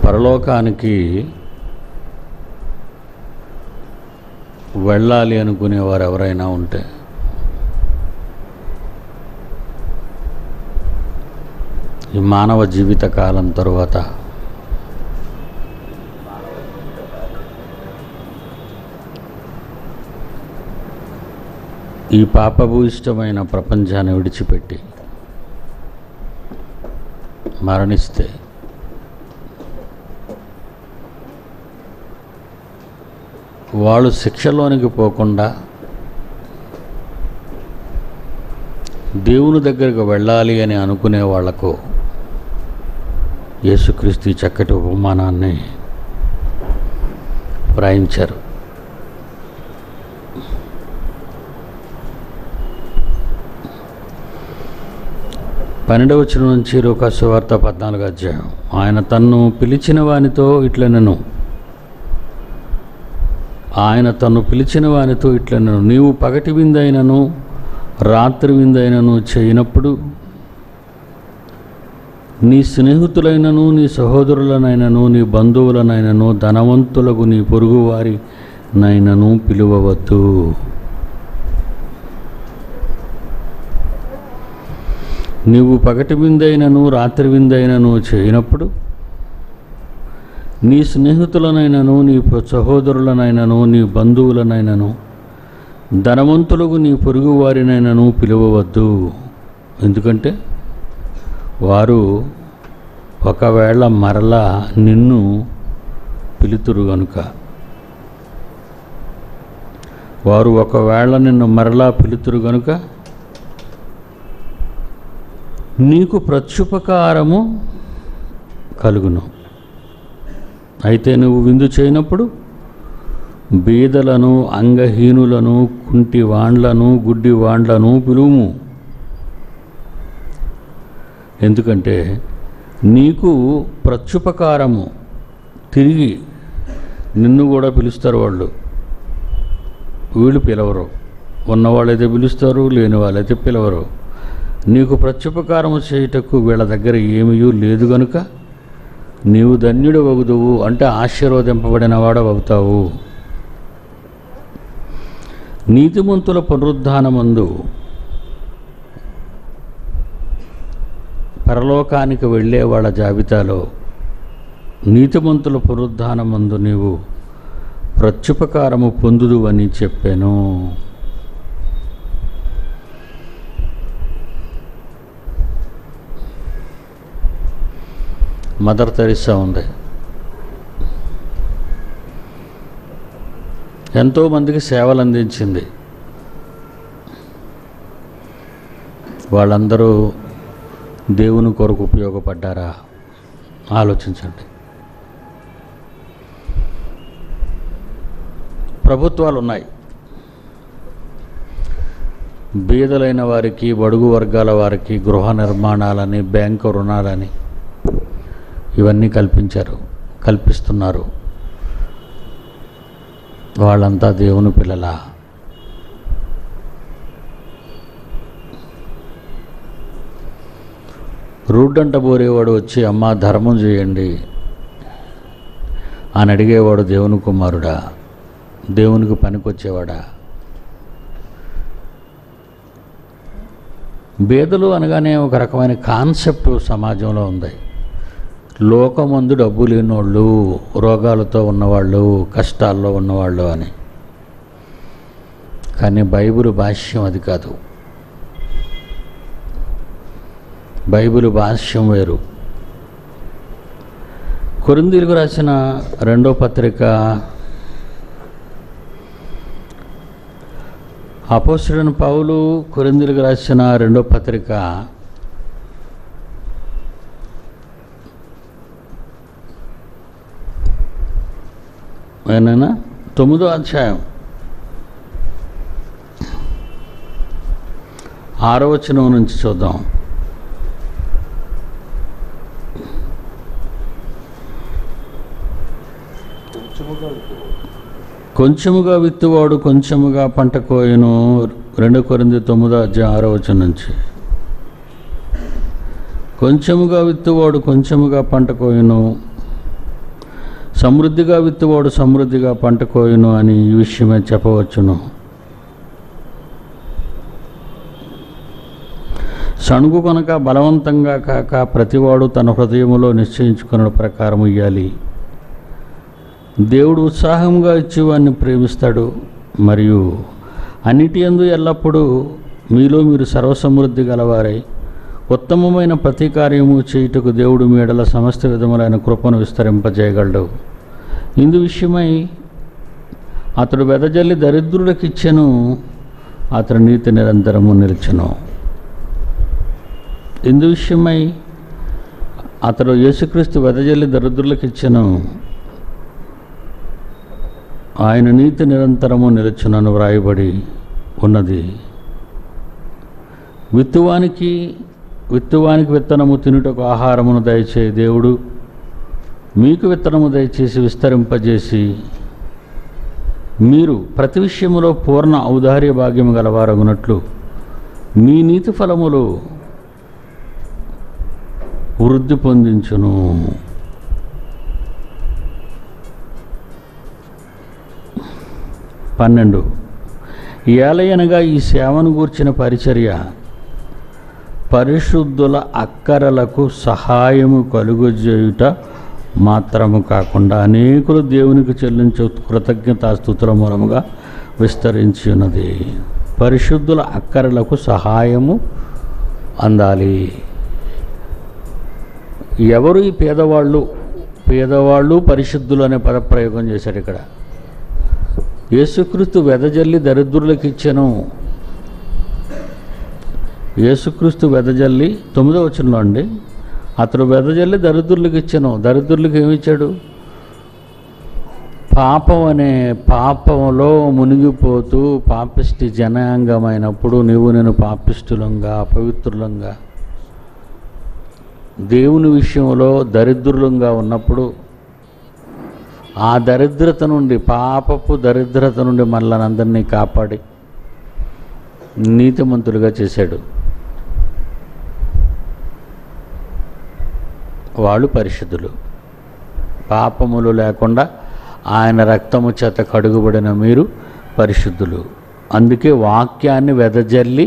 పరలోకానికి వెళ్ళాలి అనుకునేవారు ఎవరైనా ఉంటే ఈ మానవ జీవిత కాలం తరువాత ఈ పాపభూయిష్టమైన ప్రపంచాన్ని విడిచిపెట్టి మరణిస్తే వాళ్ళు శిక్షలోనికి పోకుండా దేవుని దగ్గరకు వెళ్ళాలి అని అనుకునే వాళ్లకు యేసుక్రీస్తు ఈ చక్కటి ఉపమానాన్ని వ్రాయించారు పన్నెండవ వచ్చిన నుంచి రూకాసు వార్త పద్నాలుగు అధ్యాయం ఆయన తన్ను పిలిచిన వానితో ఇట్లనను ఆయన తను పిలిచిన వానితో ఇట్లనను నీవు పగటి విందైనను రాత్రి విందైనను చేయనప్పుడు నీ స్నేహితులైనను నీ సహోదరులనైనను నీ బంధువులనైనను ధనవంతులకు నీ పొరుగువారి నైనను పిలువవద్దు నీవు పగటి విందైనను రాత్రి విందైనను చేయనప్పుడు నీ స్నేహితులనైనను నీ ప- సహోదరులనైనను నీ బంధువులనైనను ధనవంతులకు నీ పొరుగు వారినైనను పిలువవద్దు ఎందుకంటే వారు ఒకవేళ మరలా నిన్ను పిలుతురు గనుక వారు ఒకవేళ నిన్ను మరలా పిలుతురు గనుక నీకు ప్రత్యుపకారము కలుగును అయితే నువ్వు విందు చేయనప్పుడు బీదలను అంగహీనులను కుంటి వాండ్లను గుడ్డి వాండ్లను పిలువుము ఎందుకంటే నీకు ప్రత్యుపకారము తిరిగి నిన్ను కూడా పిలుస్తారు వాళ్ళు వీళ్ళు పిలవరు ఉన్నవాళ్ళైతే పిలుస్తారు లేని వాళ్ళైతే పిలవరు నీకు ప్రత్యుపకారము చేయుటకు వీళ్ళ దగ్గర ఏమీ లేదు గనుక నీవు ధన్యుడు వగుదువు అంటే ఆశీర్వదింపబడిన వాడవవుతావు నీతిమంతుల పునరుద్ధానమందు పరలోకానికి వెళ్ళే వాళ్ళ జాబితాలో నీతిమంతుల పునరుద్ధానమందు నీవు ప్రత్యుపకారము పొందుదు అని చెప్పాను మదర్ తెరిసా ఉంది ఎంతోమందికి సేవలు అందించింది వాళ్ళందరూ దేవుని కొరకు ఉపయోగపడ్డారా ఆలోచించండి ప్రభుత్వాలు ఉన్నాయి బీదలైన వారికి బడుగు వర్గాల వారికి గృహ నిర్మాణాలని బ్యాంకు రుణాలని ఇవన్నీ కల్పించారు కల్పిస్తున్నారు వాళ్ళంతా దేవుని పిల్లల రూడ్డంట బోరేవాడు వచ్చి అమ్మ ధర్మం చేయండి అని అడిగేవాడు దేవుని కుమారుడా దేవునికి పనికొచ్చేవాడా బేదలు అనగానే ఒక రకమైన కాన్సెప్ట్ సమాజంలో ఉంది లోకమందు డబ్బు లేనోళ్ళు రోగాలతో ఉన్నవాళ్ళు కష్టాల్లో ఉన్నవాళ్ళు అని కానీ బైబిల్ భాష్యం అది కాదు బైబిల్ భాష్యం వేరు కొరిందీలకు రాసిన రెండో పత్రిక అపోస్తుడైన పౌలు కొరిందీలకు రాసిన రెండో పత్రిక ఏనైనా తొమ్మిదో అధ్యాయం ఆరో వచనం నుంచి చూద్దాం కొంచెముగా విత్తువాడు కొంచెముగా పంట కోయను రెండు కొరింది తొమ్మిదో అధ్యాయం ఆరో వచనం నుంచి కొంచెముగా విత్తువాడు కొంచెముగా పంట కోయను సమృద్ధిగా విత్తువాడు సమృద్ధిగా పంట కోయును అని ఈ విషయమే చెప్పవచ్చును సణుగు కనుక బలవంతంగా కాక ప్రతివాడు తన హృదయములో నిశ్చయించుకున్న ప్రకారం ఇయ్యాలి దేవుడు ఉత్సాహంగా ఇచ్చేవాడిని ప్రేమిస్తాడు మరియు అన్నిటి యందు ఎల్లప్పుడూ మీలో మీరు సర్వసమృద్ధి గలవారై ఉత్తమమైన ప్రతి కార్యము చేయుటకు దేవుడు మీడల సమస్త విధములైన కృపను విస్తరింపజేయగలడు ఇందు విషయమై అతడు వెదజల్లి దరిద్రులకిచ్చెను అతని నీతి నిరంతరము నిలిచెను ఇందు విషయమై అతడు యేసుక్రీస్తు వెదజల్లి దరిద్రులకిచ్చెను ఆయన నీతి నిరంతరము నిలుచునని వ్రాయబడి ఉన్నది విత్తువానికి విత్తువానికి విత్తనము తినుటకు ఆహారమును దయచే దేవుడు మీకు విత్తనము దయచేసి విస్తరింపజేసి మీరు ప్రతి విషయములో పూర్ణ ఔదార్య భాగ్యము గలవారగునట్లు మీ నీతి ఫలములు వృద్ధి పొందించును పన్నెండు ఏలయనగా ఈ సేవను గూర్చిన పరిచర్య పరిశుద్ధుల అక్కరలకు సహాయము కలుగజేయుట మాత్రము కాకుండా అనేకులు దేవునికి చెల్లించే కృతజ్ఞతాస్థుతుల మూలముగా విస్తరించి ఉన్నది పరిశుద్ధుల అక్కరలకు సహాయము అందాలి ఎవరు ఈ పేదవాళ్ళు పేదవాళ్ళు పరిశుద్ధులు అనే పదప్రయోగం చేశారు ఇక్కడ యేసుక్రీస్తు వెదజల్లి దరిద్రులకు ఇచ్చెను యేసుక్రీస్తు వెదజల్లి తొమ్మిదో వచనంలో అండి అతడు వెదజల్లి దరిద్రులకు ఇచ్చాను దరిద్రులకు ఏమి ఇచ్చాడు పాపం అనే పాపంలో మునిగిపోతూ పాపిష్టి జనాంగమైనప్పుడు నీవు నేను పాపిష్టులంగా అపవిత్రులంగా దేవుని విషయంలో దరిద్రులంగా ఉన్నప్పుడు ఆ దరిద్రత నుండి పాపపు దరిద్రత నుండి మనల్ని అందరినీ కాపాడి నీతిమంతులుగా చేశాడు వాళ్ళు పరిశుద్ధులు పాపములు లేకుండా ఆయన రక్తము చేత కడుగుబడిన మీరు పరిశుద్ధులు అందుకే వాక్యాన్ని వెదజల్లి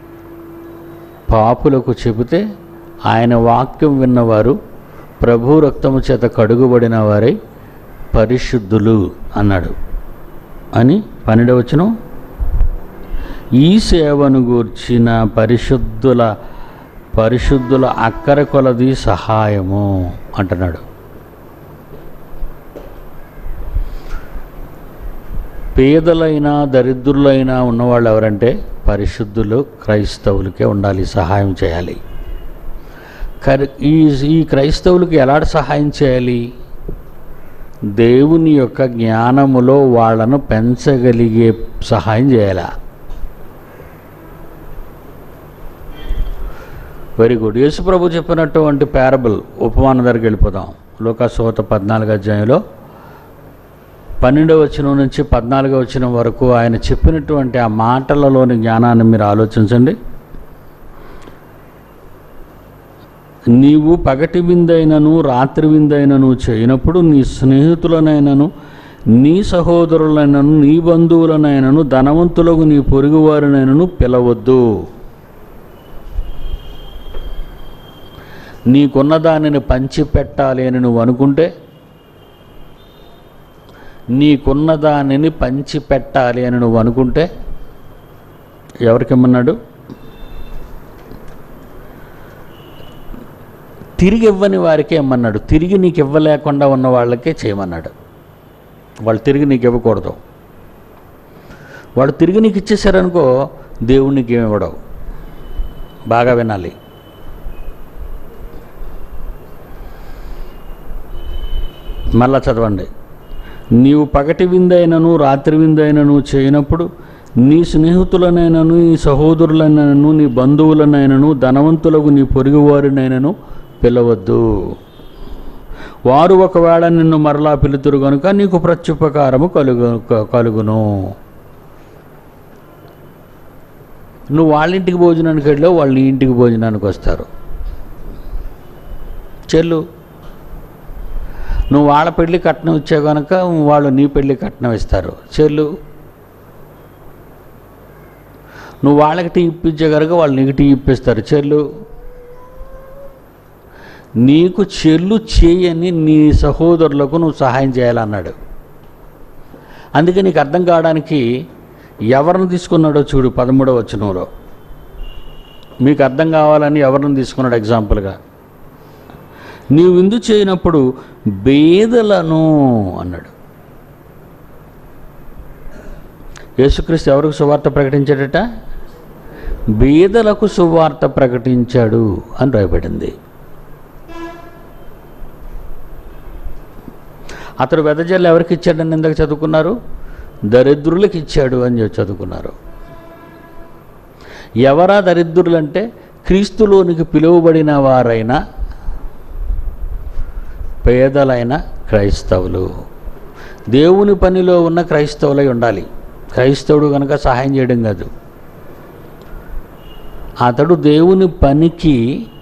పాపులకు చెబితే ఆయన వాక్యం విన్నవారు ప్రభు రక్తము చేత కడుగుబడిన వారై పరిశుద్ధులు అన్నాడు అని పన్నెండవచనం ఈ సేవను గూర్చిన పరిశుద్ధుల పరిశుద్ధుల అక్కర కొలది సహాయము అంటున్నాడు పేదలైన దరిద్రులైన ఉన్నవాళ్ళు ఎవరంటే పరిశుద్ధులు క్రైస్తవులకే ఉండాలి సహాయం చేయాలి కరి ఈ ఈ క్రైస్తవులకు ఎలాంటి సహాయం చేయాలి దేవుని యొక్క జ్ఞానములో వాళ్ళను పెంచగలిగే సహాయం చేయాలా వెరీ గుడ్ యేసుప్రభు చెప్పినటువంటి పారబుల్ ఉపమానం దగ్గరికి వెళ్ళిపోదాం లోకాసువత పద్నాలుగు అధ్యాయంలో పన్నెండవ వచనం నుంచి పద్నాలుగో వచనం వరకు ఆయన చెప్పినటువంటి ఆ మాటలలోని జ్ఞానాన్ని మీరు ఆలోచించండి నీవు పగటి విందైనను రాత్రి విందైనను చేయనప్పుడు నీ స్నేహితులనైనను నీ సహోదరులైనను నీ బంధువులనైనను ధనవంతులకు నీ పొరుగువారినైనను పిలవద్దు నీకున్న దానిని పంచిపెట్టాలి అని నువ్వు అనుకుంటే నీకున్న దానిని పంచిపెట్టాలి అని నువ్వు అనుకుంటే ఎవరికిమ్మన్నాడు తిరిగి ఇవ్వని వారికే ఇమ్మన్నాడు తిరిగి నీకు ఇవ్వలేకుండా ఉన్న వాళ్ళకే చేయమన్నాడు వాళ్ళు తిరిగి నీకు ఇవ్వకూడదు వాడు తిరిగి నీకు ఇచ్చేసారనుకో దేవుడు నీకు ఏమి ఇవ్వడవు బాగా వినాలి మళ్ళా చదవండి నీవు పగటి విందైనను రాత్రి విందైనను చేయనప్పుడు నీ స్నేహితులనైనను నీ సహోదరులనైనను నీ బంధువులనైనను ధనవంతులకు నీ పొరుగువారినైనను పిలవద్దు వారు ఒకవేళ నిన్ను మరలా పిలుతురు కనుక నీకు ప్రత్యుపకారము కలుగు క- కలుగును నువ్వు వాళ్ళ ఇంటికి భోజనానికి వెళ్ళావు వాళ్ళ నీ ఇంటికి భోజనానికి వస్తారు చెల్లు నువ్వు వాళ్ళ పెళ్ళి కట్నం ఇచ్చావు కనుక వాళ్ళు నీ పెళ్ళి కట్నం ఇస్తారు చెల్లు నువ్వు వాళ్ళకి టీ ఇప్పించే కనుక వాళ్ళు నీకు టీ ఇప్పిస్తారు చెల్లు నీకు చెల్లు చేయని నీ సహోదరులకు నువ్వు సహాయం చేయాలన్నాడు అందుకే నీకు అర్థం కావడానికి ఎవరిని తీసుకున్నాడో చూడు పదమూడవ వచనంలో మీకు అర్థం కావాలని ఎవరిని తీసుకున్నాడు ఎగ్జాంపుల్గా నీవు విందు చేయనప్పుడు బేదలను అన్నాడు యేసుక్రీస్తు ఎవరికి సువార్త ప్రకటించాడట బీదలకు సువార్త ప్రకటించాడు అని రాయబడింది అతడు వెదజల్లు ఎవరికి ఇచ్చాడని ఇందాక చదువుకున్నారు దరిద్రులకు ఇచ్చాడు అని చెప్పి చదువుకున్నారు ఎవరా దరిద్రులు అంటే క్రీస్తులోనికి పిలువబడిన వారైన పేదలైన క్రైస్తవులు దేవుని పనిలో ఉన్న క్రైస్తవులై ఉండాలి క్రైస్తవుడు కనుక సహాయం చేయడం కాదు అతడు దేవుని పనికి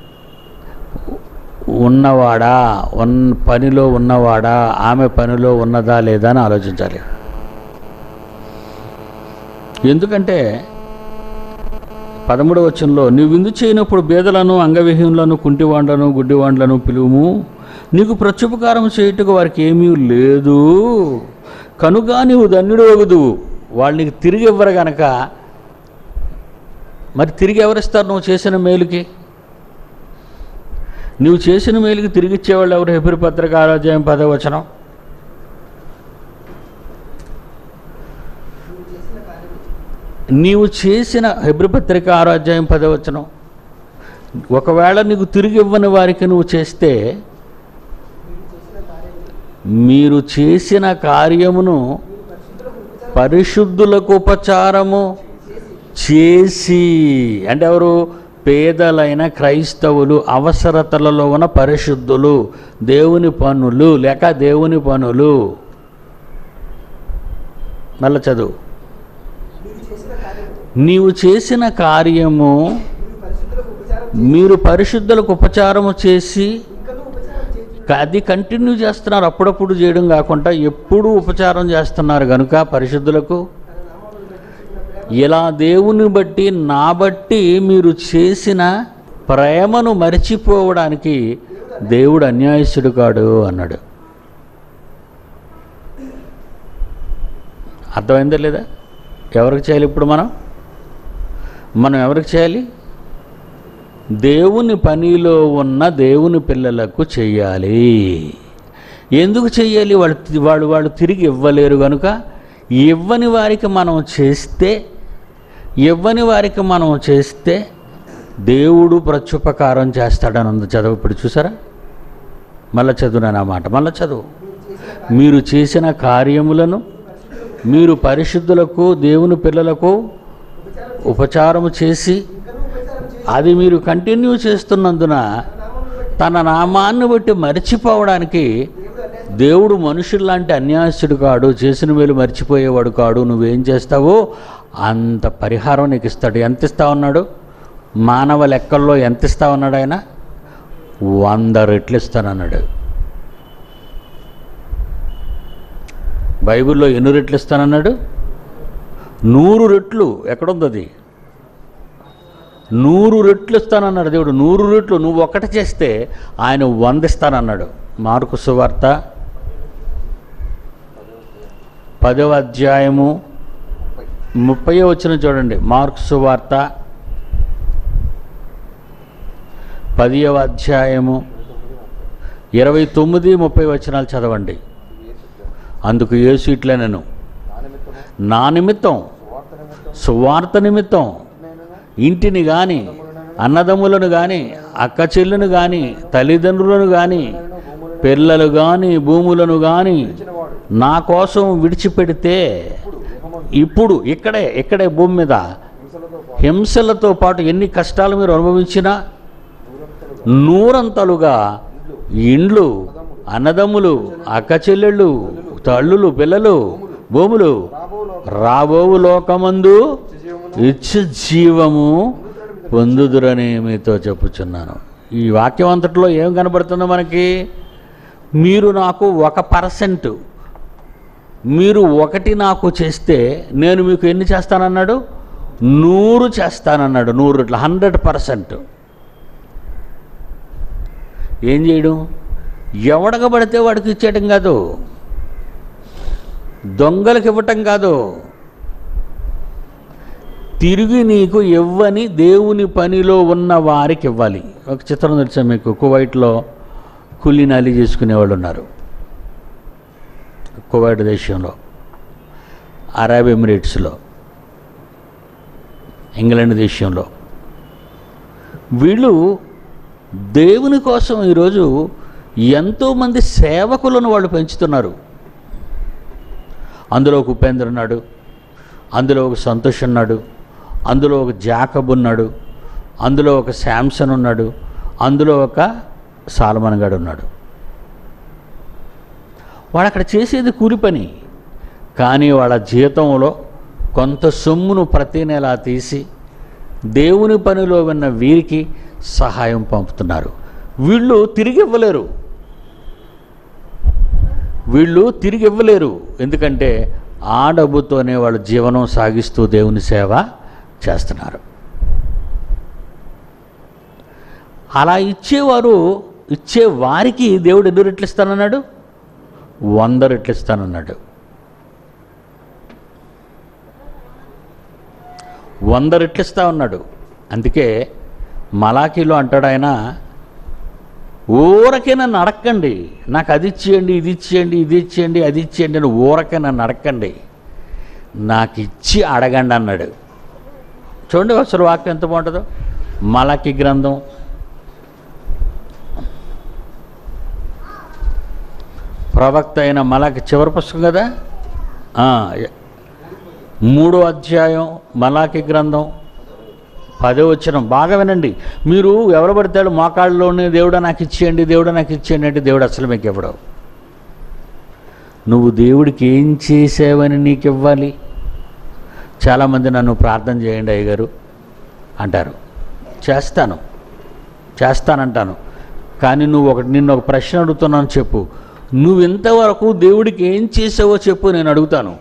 ఉన్నవాడా ఉన్ పనిలో ఉన్నవాడా ఆమె పనిలో ఉన్నదా లేదా అని ఆలోచించాలి ఎందుకంటే పదమూడవ వచనంలో నీవు విందు చేయనప్పుడు బేదలను అంగవిహీనులను కుంటివాండ్లను గుడ్డివాండ్లను పిలువుము నీకు ప్రత్యుపకారం చేయుటకు వారికి ఏమీ లేదు కనుక నీవు ధన్యుడు వగుదువు వాళ్ళు నీకు తిరిగి ఇవ్వరు గనక మరి తిరిగి ఎవరిస్తారు నువ్వు చేసిన మేలుకి నువ్వు చేసిన మేలుకి తిరిగి ఇచ్చేవాళ్ళు ఎవరు హెబ్రి పత్రిక ఆరాధ్యాయం పదవచనం నీవు చేసిన హెబ్రి పత్రిక ఆరాధ్యాయం పదవచనం ఒకవేళ నీకు తిరిగి ఇవ్వని వారికి నువ్వు చేస్తే మీరు చేసిన కార్యమును పరిశుద్ధులకు ఉపచారము చేసి అంటే ఎవరు పేదలైన క్రైస్తవులు అవసరతలలో ఉన్న పరిశుద్ధులు దేవుని పనులు లేక దేవుని పనులు మళ్ళా చదువు నీవు చేసిన కార్యము మీరు పరిశుద్ధులకు ఉపచారము చేసి అది కంటిన్యూ చేస్తున్నారు అప్పుడప్పుడు చేయడం కాకుండా ఎప్పుడూ ఉపచారం చేస్తున్నారు కనుక పరిశుద్ధులకు ఇలా దేవుని బట్టి నా బట్టి మీరు చేసిన ప్రేమను మరిచిపోవడానికి దేవుడు అన్యాయస్తుడు కాడు అన్నాడు అర్థమైందా లేదా ఎవరికి చేయాలి ఇప్పుడు మనం మనం ఎవరికి చేయాలి దేవుని పనిలో ఉన్న దేవుని పిల్లలకు చెయ్యాలి ఎందుకు చెయ్యాలి వాళ్ళు వాళ్ళు వాళ్ళు తిరిగి ఇవ్వలేరు కనుక ఇవ్వని వారికి మనం చేస్తే ఇవ్వని వారికి మనం చేస్తే దేవుడు ప్రత్యుపకారం చేస్తాడని ఉంది చదువు ఇప్పుడు చూసారా మళ్ళా చదువునాను ఆ మాట మళ్ళా చదువు మీరు చేసిన కార్యములను మీరు పరిశుద్ధులకు దేవుని పిల్లలకు ఉపచారము చేసి అది మీరు కంటిన్యూ చేస్తున్నందున తన నామాన్ని బట్టి మర్చిపోవడానికి దేవుడు మనుషుల్లాంటి అన్యాయస్తుడు కాడు చేసిన మేలు మర్చిపోయేవాడు కాడు నువ్వేం చేస్తావో అంత పరిహారం నీకు ఇస్తాడు ఎంత ఇస్తా ఉన్నాడు మానవ లెక్కల్లో ఎంత ఇస్తా ఉన్నాడు ఆయన వంద రెట్లు ఇస్తానన్నాడు బైబిల్లో ఎన్ని రెట్లు ఇస్తానన్నాడు నూరు రెట్లు ఎక్కడుంది అది నూరు రెట్లు ఇస్తానన్నాడు దేవుడు నూరు రెట్లు నువ్వు ఒక్కటి చేస్తే ఆయన వంద ఇస్తానన్నాడు మార్కు సువార్త పదవ అధ్యాయము ముప్పై వచ్చిన చూడండి మార్కు సువార్త పదివ అధ్యాయము ఇరవై తొమ్మిది ముప్పై వచనాలు చదవండి అందుకు యేసు ఇట్లా నేను నా నిమిత్తం సువార్త నిమిత్తం ఇంటిని కానీ అన్నదమ్ములను కానీ అక్క చెల్లును కానీ తల్లిదండ్రులను కానీ పిల్లలు కానీ భూములను కానీ నా కోసం విడిచిపెడితే ఇప్పుడు ఇక్కడే ఇక్కడే భూమి మీద హింసలతో పాటు ఎన్ని కష్టాలు మీరు అనుభవించినా నూరంతలుగా ఇండ్లు అన్నదమ్ములు అక్క చెల్లెళ్ళు తల్లులు పిల్లలు భూములు రాబోవు లోకమందు ఇచ్చు జీవము పొందుదురని మీతో చెప్పుచున్నాను ఈ వాక్యం అంతట్లో ఏం కనబడుతుందో మనకి మీరు నాకు ఒక పర్సెంట్ మీరు ఒకటి నాకు చేస్తే నేను మీకు ఎన్ని చేస్తానన్నాడు నూరు చేస్తానన్నాడు నూరు ఇట్లా హండ్రెడ్ పర్సెంట్ ఏం చేయడం ఎవడకబడితే వాడికి ఇచ్చేయటం కాదు దొంగలకు ఇవ్వటం కాదు తిరిగి నీకు ఇవ్వని దేవుని పనిలో ఉన్న వారికి ఇవ్వాలి ఒక చిత్రం తెలుసా మీకు కువైట్లో కూలీనాలి చేసుకునేవాళ్ళు ఉన్నారు కువైట్ దేశంలో అరబ్ ఎమిరేట్స్లో ఇంగ్లాండ్ దేశంలో వీళ్ళు దేవుని కోసం ఈరోజు ఎంతోమంది సేవకులను వాళ్ళు పెంచుతున్నారు అందులో ఒక ఉపేంద్ర ఉన్నాడు అందులో ఒక సంతోష్ ఉన్నాడు అందులో ఒక జాకబ్ ఉన్నాడు అందులో ఒక శాంసన్ ఉన్నాడు అందులో ఒక సాల్మన్ గడు ఉన్నాడు వాడు అక్కడ చేసేది కూలి పని కానీ వాళ్ళ జీతంలో కొంత సొమ్మును ప్రతి నెల తీసి దేవుని పనిలో ఉన్న వీరికి సహాయం పంపుతున్నారు వీళ్ళు తిరిగి ఇవ్వలేరు వీళ్ళు తిరిగి ఇవ్వలేరు ఎందుకంటే ఆ డబ్బుతోనే వాళ్ళు జీవనం సాగిస్తూ దేవుని సేవ చేస్తున్నారు అలా ఇచ్చేవారు ఇచ్చే వారికి దేవుడు ఎన్ని రెట్లు ఇస్తానన్నాడు వంద రెట్లు ఇస్తానన్నాడు వంద రెట్లు ఇస్తా ఉన్నాడు అందుకే మలాఖీలో అంటాడు ఆయన ఊరకే నన్ను అడక్కండి నాకు అది ఇచ్చేయండి ఇది ఇచ్చేయండి ఇది ఇచ్చేయండి అది ఇచ్చేయండి అని ఊరకే నన్ను అడక్కండి నాకు ఇచ్చి అడగండి అన్నాడు చూడండి అసలు వాక్యం ఎంత బాగుంటుందో మలకి గ్రంథం ప్రవక్త అయిన మలకి చివరి పుస్తకం కదా ఆ, ఎ- మూడో అధ్యాయం మలాకి గ్రంథం పదో వచ్చిన బాగా వినండి మీరు ఎవరు పడతాడు మోకాళ్ళలోనే దేవుడా నాకు ఇచ్చేయండి దేవుడా నాకు ఇచ్చేయండి అంటే దేవుడు అసలు మీకు ఇవ్వడు నువ్వు దేవుడికి ఏం చేసావని నీకు ఇవ్వాలి చాలామంది నన్ను ప్రార్థన చేయండి అయ్యగారు అంటారు చేస్తాను చేస్తానంటాను కానీ నువ్వు ఒకటి నిన్ను ఒక ప్రశ్న అడుగుతున్నాను చెప్పు నువ్వు ఇంతవరకు దేవుడికి ఏం చేసావో చెప్పు నేను అడుగుతాను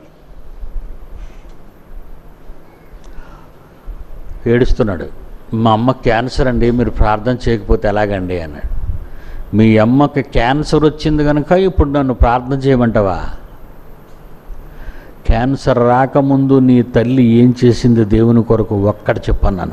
ఏడుస్తున్నాడు మా అమ్మ క్యాన్సర్ అండి మీరు ప్రార్థన చేయకపోతే ఎలాగండి అన్నాడు మీ అమ్మకి క్యాన్సర్ వచ్చింది కనుక ఇప్పుడు నన్ను ప్రార్థన చేయమంటావా క్యాన్సర్ రాకముందు నీ తల్లి ఏం చేసింది దేవుని కొరకు ఒక్కటి చెప్పన్నాను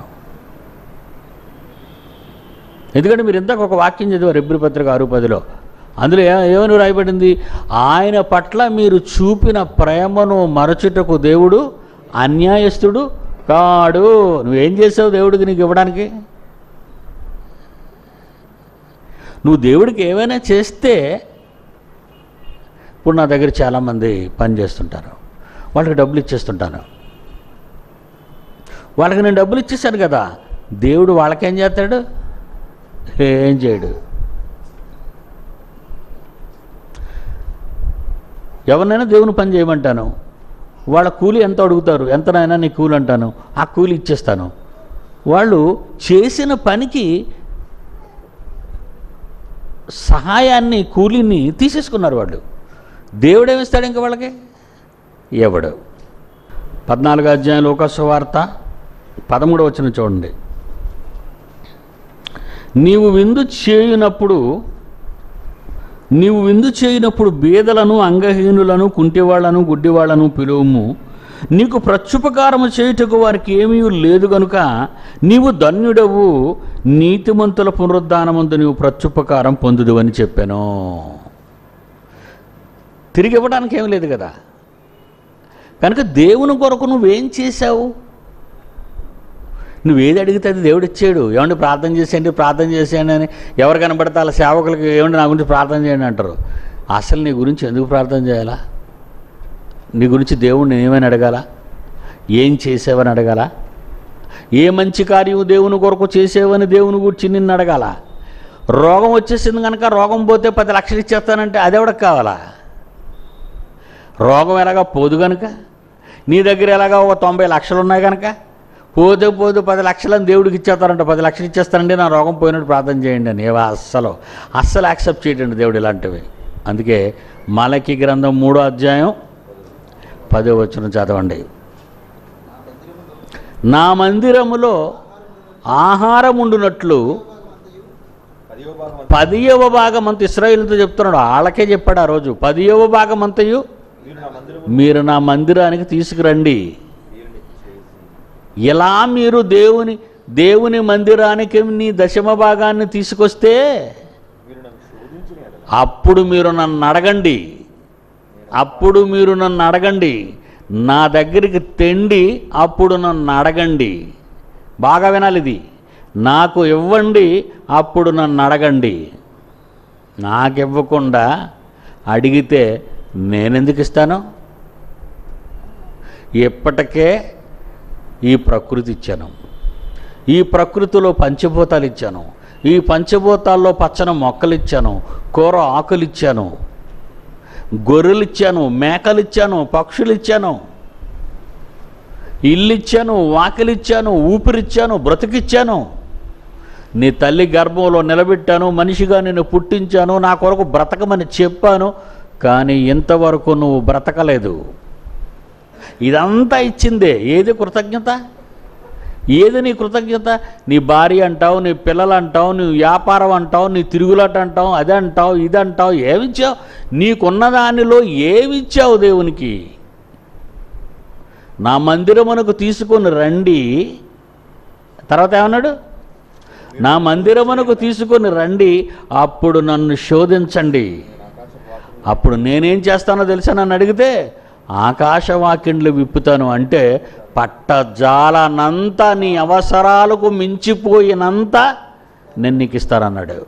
ఎందుకంటే మీరు ఇందాక ఒక వాక్యం చదివారు ఎబ్రి పత్రిక ఆరు పదిలో అందులో ఏ ఏమని రాయబడింది ఆయన పట్ల మీరు చూపిన ప్రేమను మరచుటకు దేవుడు అన్యాయస్తుడు కాడు నువ్వేం చేసావు దేవుడికి నీకు ఇవ్వడానికి నువ్వు దేవుడికి ఏమైనా చేస్తే ఇప్పుడు నా దగ్గర చాలామంది పని చేస్తుంటారు వాళ్ళకి డబ్బులు ఇచ్చేస్తుంటాను వాళ్ళకి నేను డబ్బులు ఇచ్చేసాను కదా దేవుడు వాళ్ళకేం చేస్తాడు ఏం చేయడు ఎవరినైనా దేవుని పని చేయమంటాను వాళ్ళ కూలి ఎంత అడుగుతారు ఎంతనైనా నీ కూలి అంటాను ఆ కూలి ఇచ్చేస్తాను వాళ్ళు చేసిన పనికి సహాయాన్ని కూలిని తీసేసుకున్నారు వాళ్ళు దేవుడు ఏమిస్తాడు ఇంకా వాళ్ళకి ఎవడు పద్నాలుగు అధ్యాయం లోకస్వ వార్త పదమూడు వచ్చిన చూడండి నీవు విందు చేయునప్పుడు నీవు విందు చేయనప్పుడు బీదలను అంగహీనులను కుంటివాళ్లను గుడ్డివాళ్లను పిలువము నీకు ప్రత్యుపకారము చేయుటకు వారికి ఏమీ లేదు గనుక నీవు ధన్యుడవు నీతిమంతుల పునరుద్ధానమందు నీవు ప్రత్యుపకారం పొందుదు అని చెప్పాను తిరిగి ఇవ్వడానికి ఏమీ లేదు కదా కనుక దేవుని కొరకు నువ్వేం చేశావు నువ్వేది అడిగితే అది దేవుడు ఇచ్చాడు ఏమండి ప్రార్థన చేసేయండి ప్రార్థన చేసేయండి అని ఎవరు కనబడితే వాళ్ళ సేవకులకి ఏమండి నా గురించి ప్రార్థన చేయండి అంటారు అసలు నీ గురించి ఎందుకు ప్రార్థన చేయాలా నీ గురించి దేవుడిని ఏమని అడగాల ఏం చేసావని అడగాల ఏ మంచి కార్యం దేవుని కొరకు చేసేవని దేవుని గురించి నిన్ను అడగాల రోగం వచ్చేసింది కనుక రోగం పోతే పది లక్షలు ఇచ్చేస్తానంటే అది ఎవరికి కావాలా రోగం ఎలాగా పోదు కనుక నీ దగ్గర ఎలాగా ఒక తొంభై లక్షలు ఉన్నాయి కనుక పోతే పోతే పది లక్షలని దేవుడికి ఇచ్చేస్తారంట పది లక్షలు ఇచ్చేస్తానండి నా రోగం పోయినట్టు ప్రార్థన చేయండి అని ఏవా అస్సలు అస్సలు యాక్సెప్ట్ చేయడండి దేవుడు ఇలాంటివి అందుకే మలకి గ్రంథం మూడో అధ్యాయం పదో వచ్చిన చదవండి నా మందిరములో ఆహారం ఉండునట్లు పదివ భాగం పదియవ భాగం అంత ఇస్రాయిల్తో చెప్తున్నాడు వాళ్ళకే చెప్పాడు ఆ రోజు పదియవ భాగం అంతయు మీరు నా మందిరము మీరు నా మందిరానికి తీసుకురండి వీరిని చేసి ఇలా మీరు దేవుని దేవుని మందిరానికి నీ దశమ భాగాన్ని తీసుకొస్తే మీరు నన్ను శోధించిన ఎడల అప్పుడు మీరు నన్ను అడగండి అప్పుడు మీరు నన్ను అడగండి నా దగ్గరికి తెండి అప్పుడు నన్ను అడగండి బాగా వినాలి ఇది నాకు ఇవ్వండి అప్పుడు నన్ను అడగండి నాకు ఇవ్వకుండా అడిగితే నేనెందుకు ఇస్తాను ఇప్పటికే ఈ ప్రకృతి ఇచ్చాను ఈ ప్రకృతిలో పంచభూతాలు ఇచ్చాను ఈ పంచభూతాల్లో పచ్చని మొక్కలు ఇచ్చాను కూర ఆకులు ఇచ్చాను గొర్రెలు ఇచ్చాను మేకలు ఇచ్చాను పక్షులు ఇచ్చాను ఇల్లు ఇచ్చాను వాకిలి ఇచ్చాను ఊపిరిచ్చాను బ్రతికిచ్చాను నీ తల్లి గర్భంలో నిలబెట్టాను మనిషిగా నిన్ను పుట్టించాను నా కొరకు బ్రతకమని చెప్పాను కానీ ఇంతవరకు నువ్వు బ్రతకలేదు ఇదంతా ఇచ్చిందే ఏది కృతజ్ఞత ఏది నీ కృతజ్ఞత నీ భార్య అంటావు నీ పిల్లలు అంటావు నీ వ్యాపారం అంటావు నీ తిరుగులాట అంటావు అది అంటావు ఇది అంటావు ఏమిచ్చావు నీకున్న దానిలో ఏమిచ్చావు దేవునికి నా మందిరమునకు తీసుకొని రండి తర్వాత ఏమన్నాడు నా మందిరమునకు తీసుకొని రండి అప్పుడు నన్ను శోధించండి అప్పుడు నేనేం చేస్తానో తెలుసా నన్ను అడిగితే ఆకాశవాకిండ్లు విప్పుతాను అంటే పట్టజాలనంతా నీ అవసరాలకు మించిపోయినంత నేను నీకు ఇస్తానన్నాడు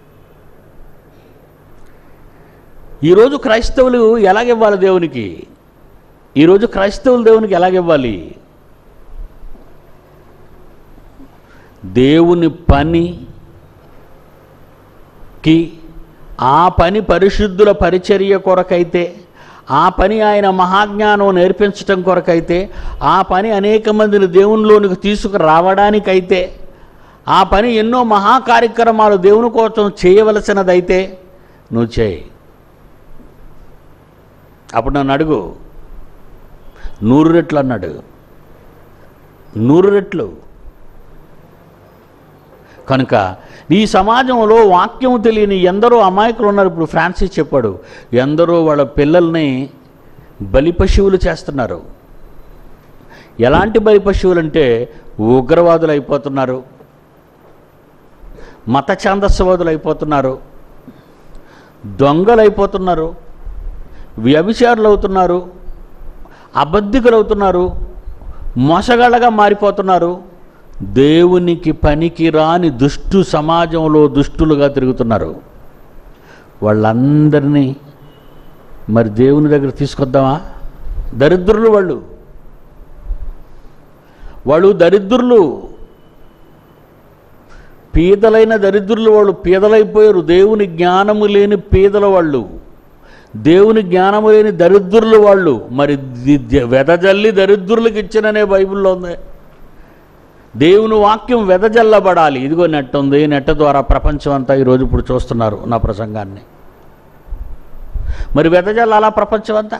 ఈరోజు క్రైస్తవులు ఎలాగివ్వాలి దేవునికి ఈరోజు క్రైస్తవులు దేవునికి ఎలాగివ్వాలి దేవుని పనికి ఆ పని పరిశుద్ధుల పరిచర్య కొరకైతే ఆ పని ఆయన మహాజ్ఞానం నేర్పించటం కొరకైతే ఆ పని అనేక మందిని దేవునిలోనికి తీసుకురావడానికైతే ఆ పని ఎన్నో మహా కార్యక్రమాలు దేవుని కోసం చేయవలసినదైతే నువ్వు చేయి అప్పుడు నన్ను అడుగు నూరు రెట్లు అన్నాడు నూరు రెట్లు కనుక ఈ సమాజంలో వాక్యం తెలియని ఎందరో అమాయకులు ఉన్నారు ఇప్పుడు ఫ్రాన్సిస్ చెప్పాడు ఎందరో వాళ్ళ పిల్లల్ని బలి పశువులు చేస్తున్నారు ఎలాంటి బలి పశువులు అంటే ఉగ్రవాదులు అయిపోతున్నారు మత ఛాందస్యవాదులు అయిపోతున్నారు దొంగలు అయిపోతున్నారు వ్యభిచారులు అవుతున్నారు అబద్ధికులు అవుతున్నారు మోసగాళ్ళగా మారిపోతున్నారు దేవునికి పనికి రాని దుష్టు సమాజంలో దుష్టులుగా తిరుగుతున్నారు వాళ్ళందరినీ మరి దేవుని దగ్గర తీసుకొద్దామా దరిద్రులు వాళ్ళు వాళ్ళు దరిద్రులు పీదలైన దరిద్రులు వాళ్ళు పీదలైపోయారు దేవుని జ్ఞానము లేని పీదల వాళ్ళు దేవుని జ్ఞానము లేని దరిద్రులు వాళ్ళు మరి ది- ది- వెదజల్లి దరిద్రులకు ఇచ్చిననే బైబిల్లో ఉంది దేవుని వాక్యం వెదజల్లబడాలి ఇదిగో నెట్ ఉంది నెట్ ద్వారా ప్రపంచం అంతా ఈరోజు ఇప్పుడు చూస్తున్నారు నా ప్రసంగాన్ని మరి వెదజల్లాలా ప్రపంచం అంతా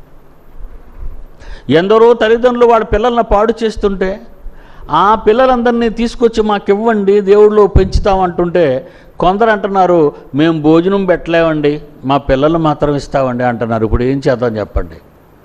ఎందరో తల్లిదండ్రులు వాళ్ళ పిల్లల్ని పాడు చేస్తుంటే ఆ పిల్లలందరినీ తీసుకొచ్చి మాకు ఇవ్వండి దేవుళ్ళు పెంచుతామంటుంటే కొందరు అంటున్నారు మేము భోజనం పెట్టలేమండి మా పిల్లలు మాత్రం ఇస్తామండి అంటున్నారు ఇప్పుడు ఏం చేద్దాం చెప్పండి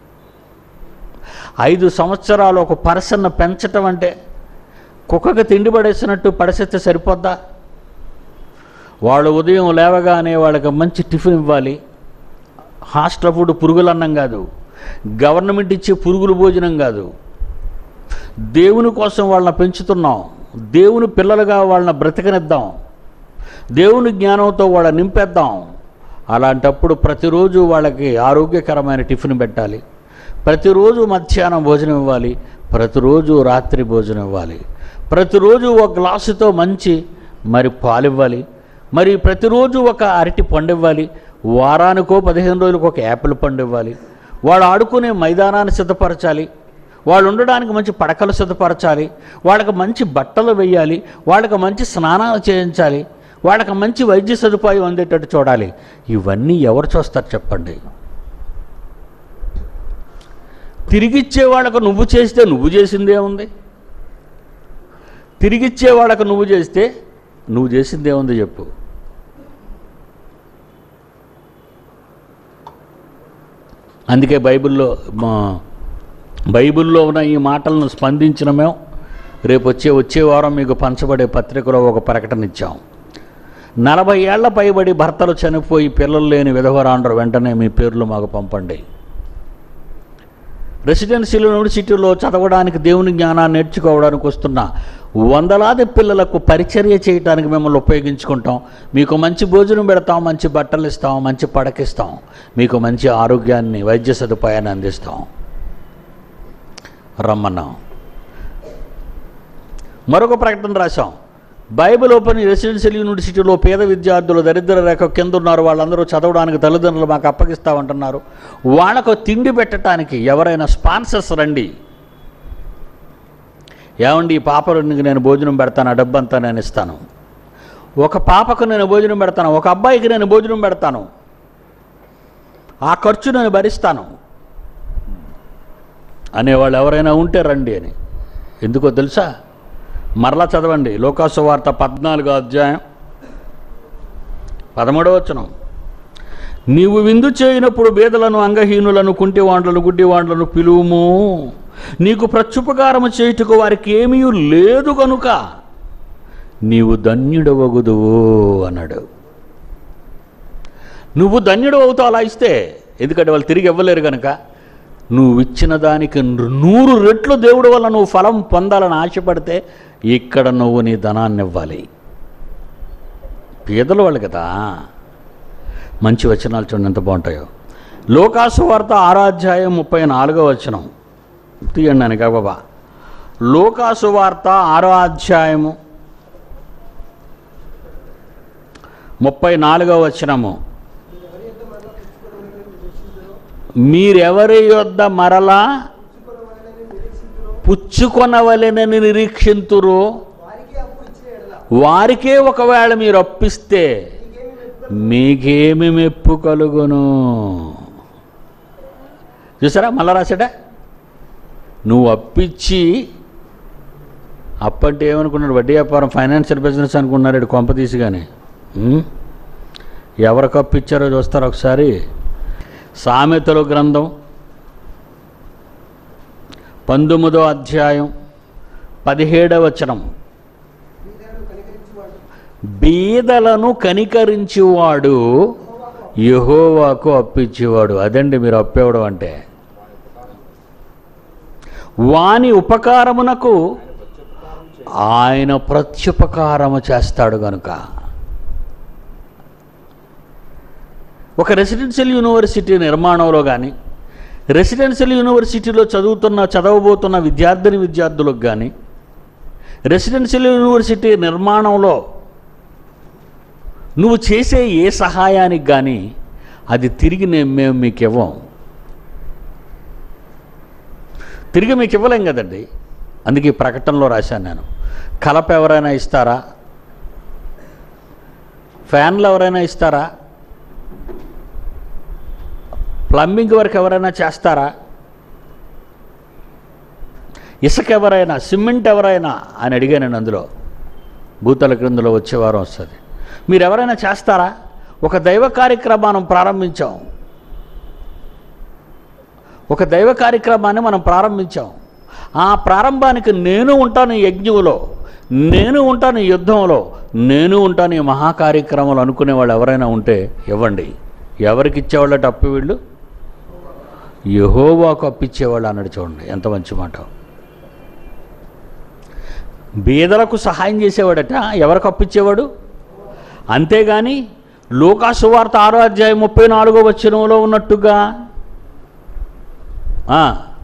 ఐదు సంవత్సరాలు ఒక పర్సన్ పెంచటం అంటే కుక్కకి తిండి పడేసినట్టు పడేసేస్తే సరిపోద్దా వాళ్ళు ఉదయం లేవగానే వాళ్ళకి మంచి టిఫిన్ ఇవ్వాలి హాస్టల్ ఫుడ్ పురుగుల అన్నం కాదు గవర్నమెంట్ ఇచ్చే పురుగుల భోజనం కాదు దేవుని కోసం వాళ్ళని పెంచుతున్నాం దేవుని పిల్లలుగా వాళ్ళని బ్రతికనిద్దాం దేవుని జ్ఞానంతో వాళ్ళని నింపేద్దాం అలాంటప్పుడు ప్రతిరోజు వాళ్ళకి ఆరోగ్యకరమైన టిఫిన్ పెట్టాలి ప్రతిరోజు మధ్యాహ్నం భోజనం ఇవ్వాలి ప్రతిరోజు రాత్రి భోజనం ఇవ్వాలి ప్రతిరోజు ఒక గ్లాసుతో మంచి మరి పాలు ఇవ్వాలి మరి ప్రతిరోజు ఒక అరటి పండు ఇవ్వాలి వారానికో పదిహేను రోజులకు ఒక యాపిల్ పండు ఇవ్వాలి వాడు ఆడుకునే మైదానాన్ని సిద్ధపరచాలి వాళ్ళు ఉండడానికి మంచి పడకలు సిద్ధపరచాలి వాళ్ళకి మంచి బట్టలు వేయాలి వాళ్ళకి మంచి స్నానాలు చేయించాలి వాళ్ళకి మంచి వైద్య సదుపాయం అందేటట్టు చూడాలి ఇవన్నీ ఎవరు చూస్తారు చెప్పండి తిరిగిచ్చే వాళ్ళకు నువ్వు చేస్తే నువ్వు చేసిందే ఉంది తిరిగిచ్చే వాళ్ళకు నువ్వు చేస్తే నువ్వు చేసిందే ఉంది చెప్పు అందుకే బైబిల్లో మా బైబిల్లో ఉన్న ఈ మాటలను స్పందించిన మేము రేపు వచ్చే వచ్చే వారం మీకు పంచబడే పత్రికలో ఒక ప్రకటన ఇచ్చాం నలభై ఏళ్ల పైబడి భర్తలు చనిపోయి పిల్లలు లేని విధవరాండ్రు వెంటనే మీ పేర్లు మాకు పంపండి రెసిడెన్షియల్ యూనివర్సిటీలో చదవడానికి దేవుని జ్ఞానాన్ని నేర్చుకోవడానికి వస్తున్న వందలాది పిల్లలకు పరిచర్య చేయడానికి మిమ్మల్ని ఉపయోగించుకుంటాం మీకు మంచి భోజనం పెడతాం మంచి బట్టలు ఇస్తాం మంచి పడకిస్తాం మీకు మంచి ఆరోగ్యాన్ని వైద్య సదుపాయాన్ని అందిస్తాం రమ్మన్నాం మరొక ప్రకటన రాశాం బైబిల్ ఓపెన్ రెసిడెన్షియల్ యూనివర్సిటీలో పేద విద్యార్థులు దరిద్ర రేఖ కింద ఉన్నారు వాళ్ళందరూ చదవడానికి తల్లిదండ్రులు మాకు అప్పగిస్తామంటున్నారు వాళ్ళకు తిండి పెట్టడానికి ఎవరైనా స్పాన్సర్స్ రండి ఏమండి ఈ పాపకి నేను భోజనం పెడతాను ఆ డబ్బంతా నేను ఇస్తాను ఒక పాపకు నేను భోజనం పెడతాను ఒక అబ్బాయికి నేను భోజనం పెడతాను ఆ ఖర్చు నేను భరిస్తాను అనేవాళ్ళు ఎవరైనా ఉంటే రండి అని ఎందుకో తెలుసా మరలా చదవండి లోకాసు వార్త పద్నాలుగో అధ్యాయం పదమూడవ వచనం నీవు విందు చేయనప్పుడు బేదలను అంగహీనులను కుంటివాండ్లను గుడ్డివాండ్లను పిలువుము నీకు ప్రత్యుపకారము చేయుటకు వారికి ఏమీ లేదు కనుక నీవు ధన్యుడవగుదువు అన్నాడు నువ్వు ధన్యుడు అవుతావు అలా ఇస్తే ఎందుకంటే వాళ్ళు తిరిగి ఇవ్వలేరు కనుక నువ్వు ఇచ్చిన దానికి నూరు రెట్లు దేవుడి వల్ల నువ్వు ఫలం పొందాలని ఆశపడితే ఇక్కడ నువ్వు నీ ధనాన్ని ఇవ్వాలి పేదల వాళ్ళు కదా మంచి వచనాలు చూడండి ఎంత బాగుంటాయో లోకాసు వార్త ఆరాధ్యాయం ముప్పై నాలుగో వచనం తీయండి అని బాబా లోకాసు వార్త ఆరో అధ్యాయము ముప్పై నాలుగో వచనము మీరెవరి యొద్ద మరలా పుచ్చుకొనవలెనని నిరీక్షింతురు వారికి అప్పు ఇచ్చే ఎడల వారికే ఒకవేళ మీరు అప్పిస్తే మీకేమి మెప్పు కలుగును చూసారా మళ్ళా రాసాడా నువ్వు అప్పిచ్చి అప్పంటే ఏమనుకున్నాడు వడ్డీ వ్యాపారం ఫైనాన్షియల్ బిజినెస్ అనుకున్నాడు ఇటు కొంప తీసి కానీ ఉం? ఎవరికి అప్పిచ్చారో చూస్తారు ఒకసారి సామెతల గ్రంథం పంతొమ్మిదో అధ్యాయం పదిహేడవ వచనం బీదలను కనికరించువాడు బీదలను కనికరించేవాడు యహోవాకు అప్పిచ్చేవాడు అదండి మీరు అప్పేవడం అంటే వాని ఉపకారమునకు ఆయన ప్రత్యుపకారము చేస్తాడు గనుక ఒక రెసిడెన్షియల్ యూనివర్సిటీ నిర్మాణంలో కానీ రెసిడెన్షియల్ యూనివర్సిటీలో చదువుతున్న చదవబోతున్న విద్యార్థిని విద్యార్థులకు కానీ రెసిడెన్షియల్ యూనివర్సిటీ నిర్మాణంలో నువ్వు చేసే ఏ సహాయానికి కానీ అది తిరిగి నేను మేము మీకు ఇవ్వం తిరిగి మీకు ఇవ్వలేం కదండి అందుకే ఈ ప్రకటనలో రాశాను నేను కలప ఎవరైనా ఇస్తారా ఫ్యాన్లు ఎవరైనా ఇస్తారా ప్లంబింగ్ వర్క్ ఎవరైనా చేస్తారా ఇసుక ఎవరైనా సిమెంట్ ఎవరైనా అని అడిగాను నేను అందులో భూతల క్రిందలో వచ్చే వారం వస్తుంది మీరు ఎవరైనా చేస్తారా ఒక దైవ కార్యక్రమాన్ని ప్రారంభించాం ఒక దైవ కార్యక్రమాన్ని మనం ప్రారంభించాం ఆ ప్రారంభానికి నేను ఉంటాను ఈ యజ్ఞంలో నేను ఉంటాను ఈ యుద్ధంలో నేను ఉంటాను ఈ మహాకార్యక్రమాలు అనుకునే వాళ్ళు ఎవరైనా ఉంటే ఇవ్వండి ఎవరికి ఇచ్చేవాళ్ళట అప్పు వీళ్ళు యహోవాకు అప్పిచ్చేవాళ్ళు అన్నాడు చూడండి ఎంత మంచి మాట బీదలకు సహాయం చేసేవాడట ఎవరికి అప్పిచ్చేవాడు అంతేగాని లోకాసు వార్త ఆరో అధ్యాయం ముప్పై నాలుగో వచనంలో ఉన్నట్టుగా ఆ,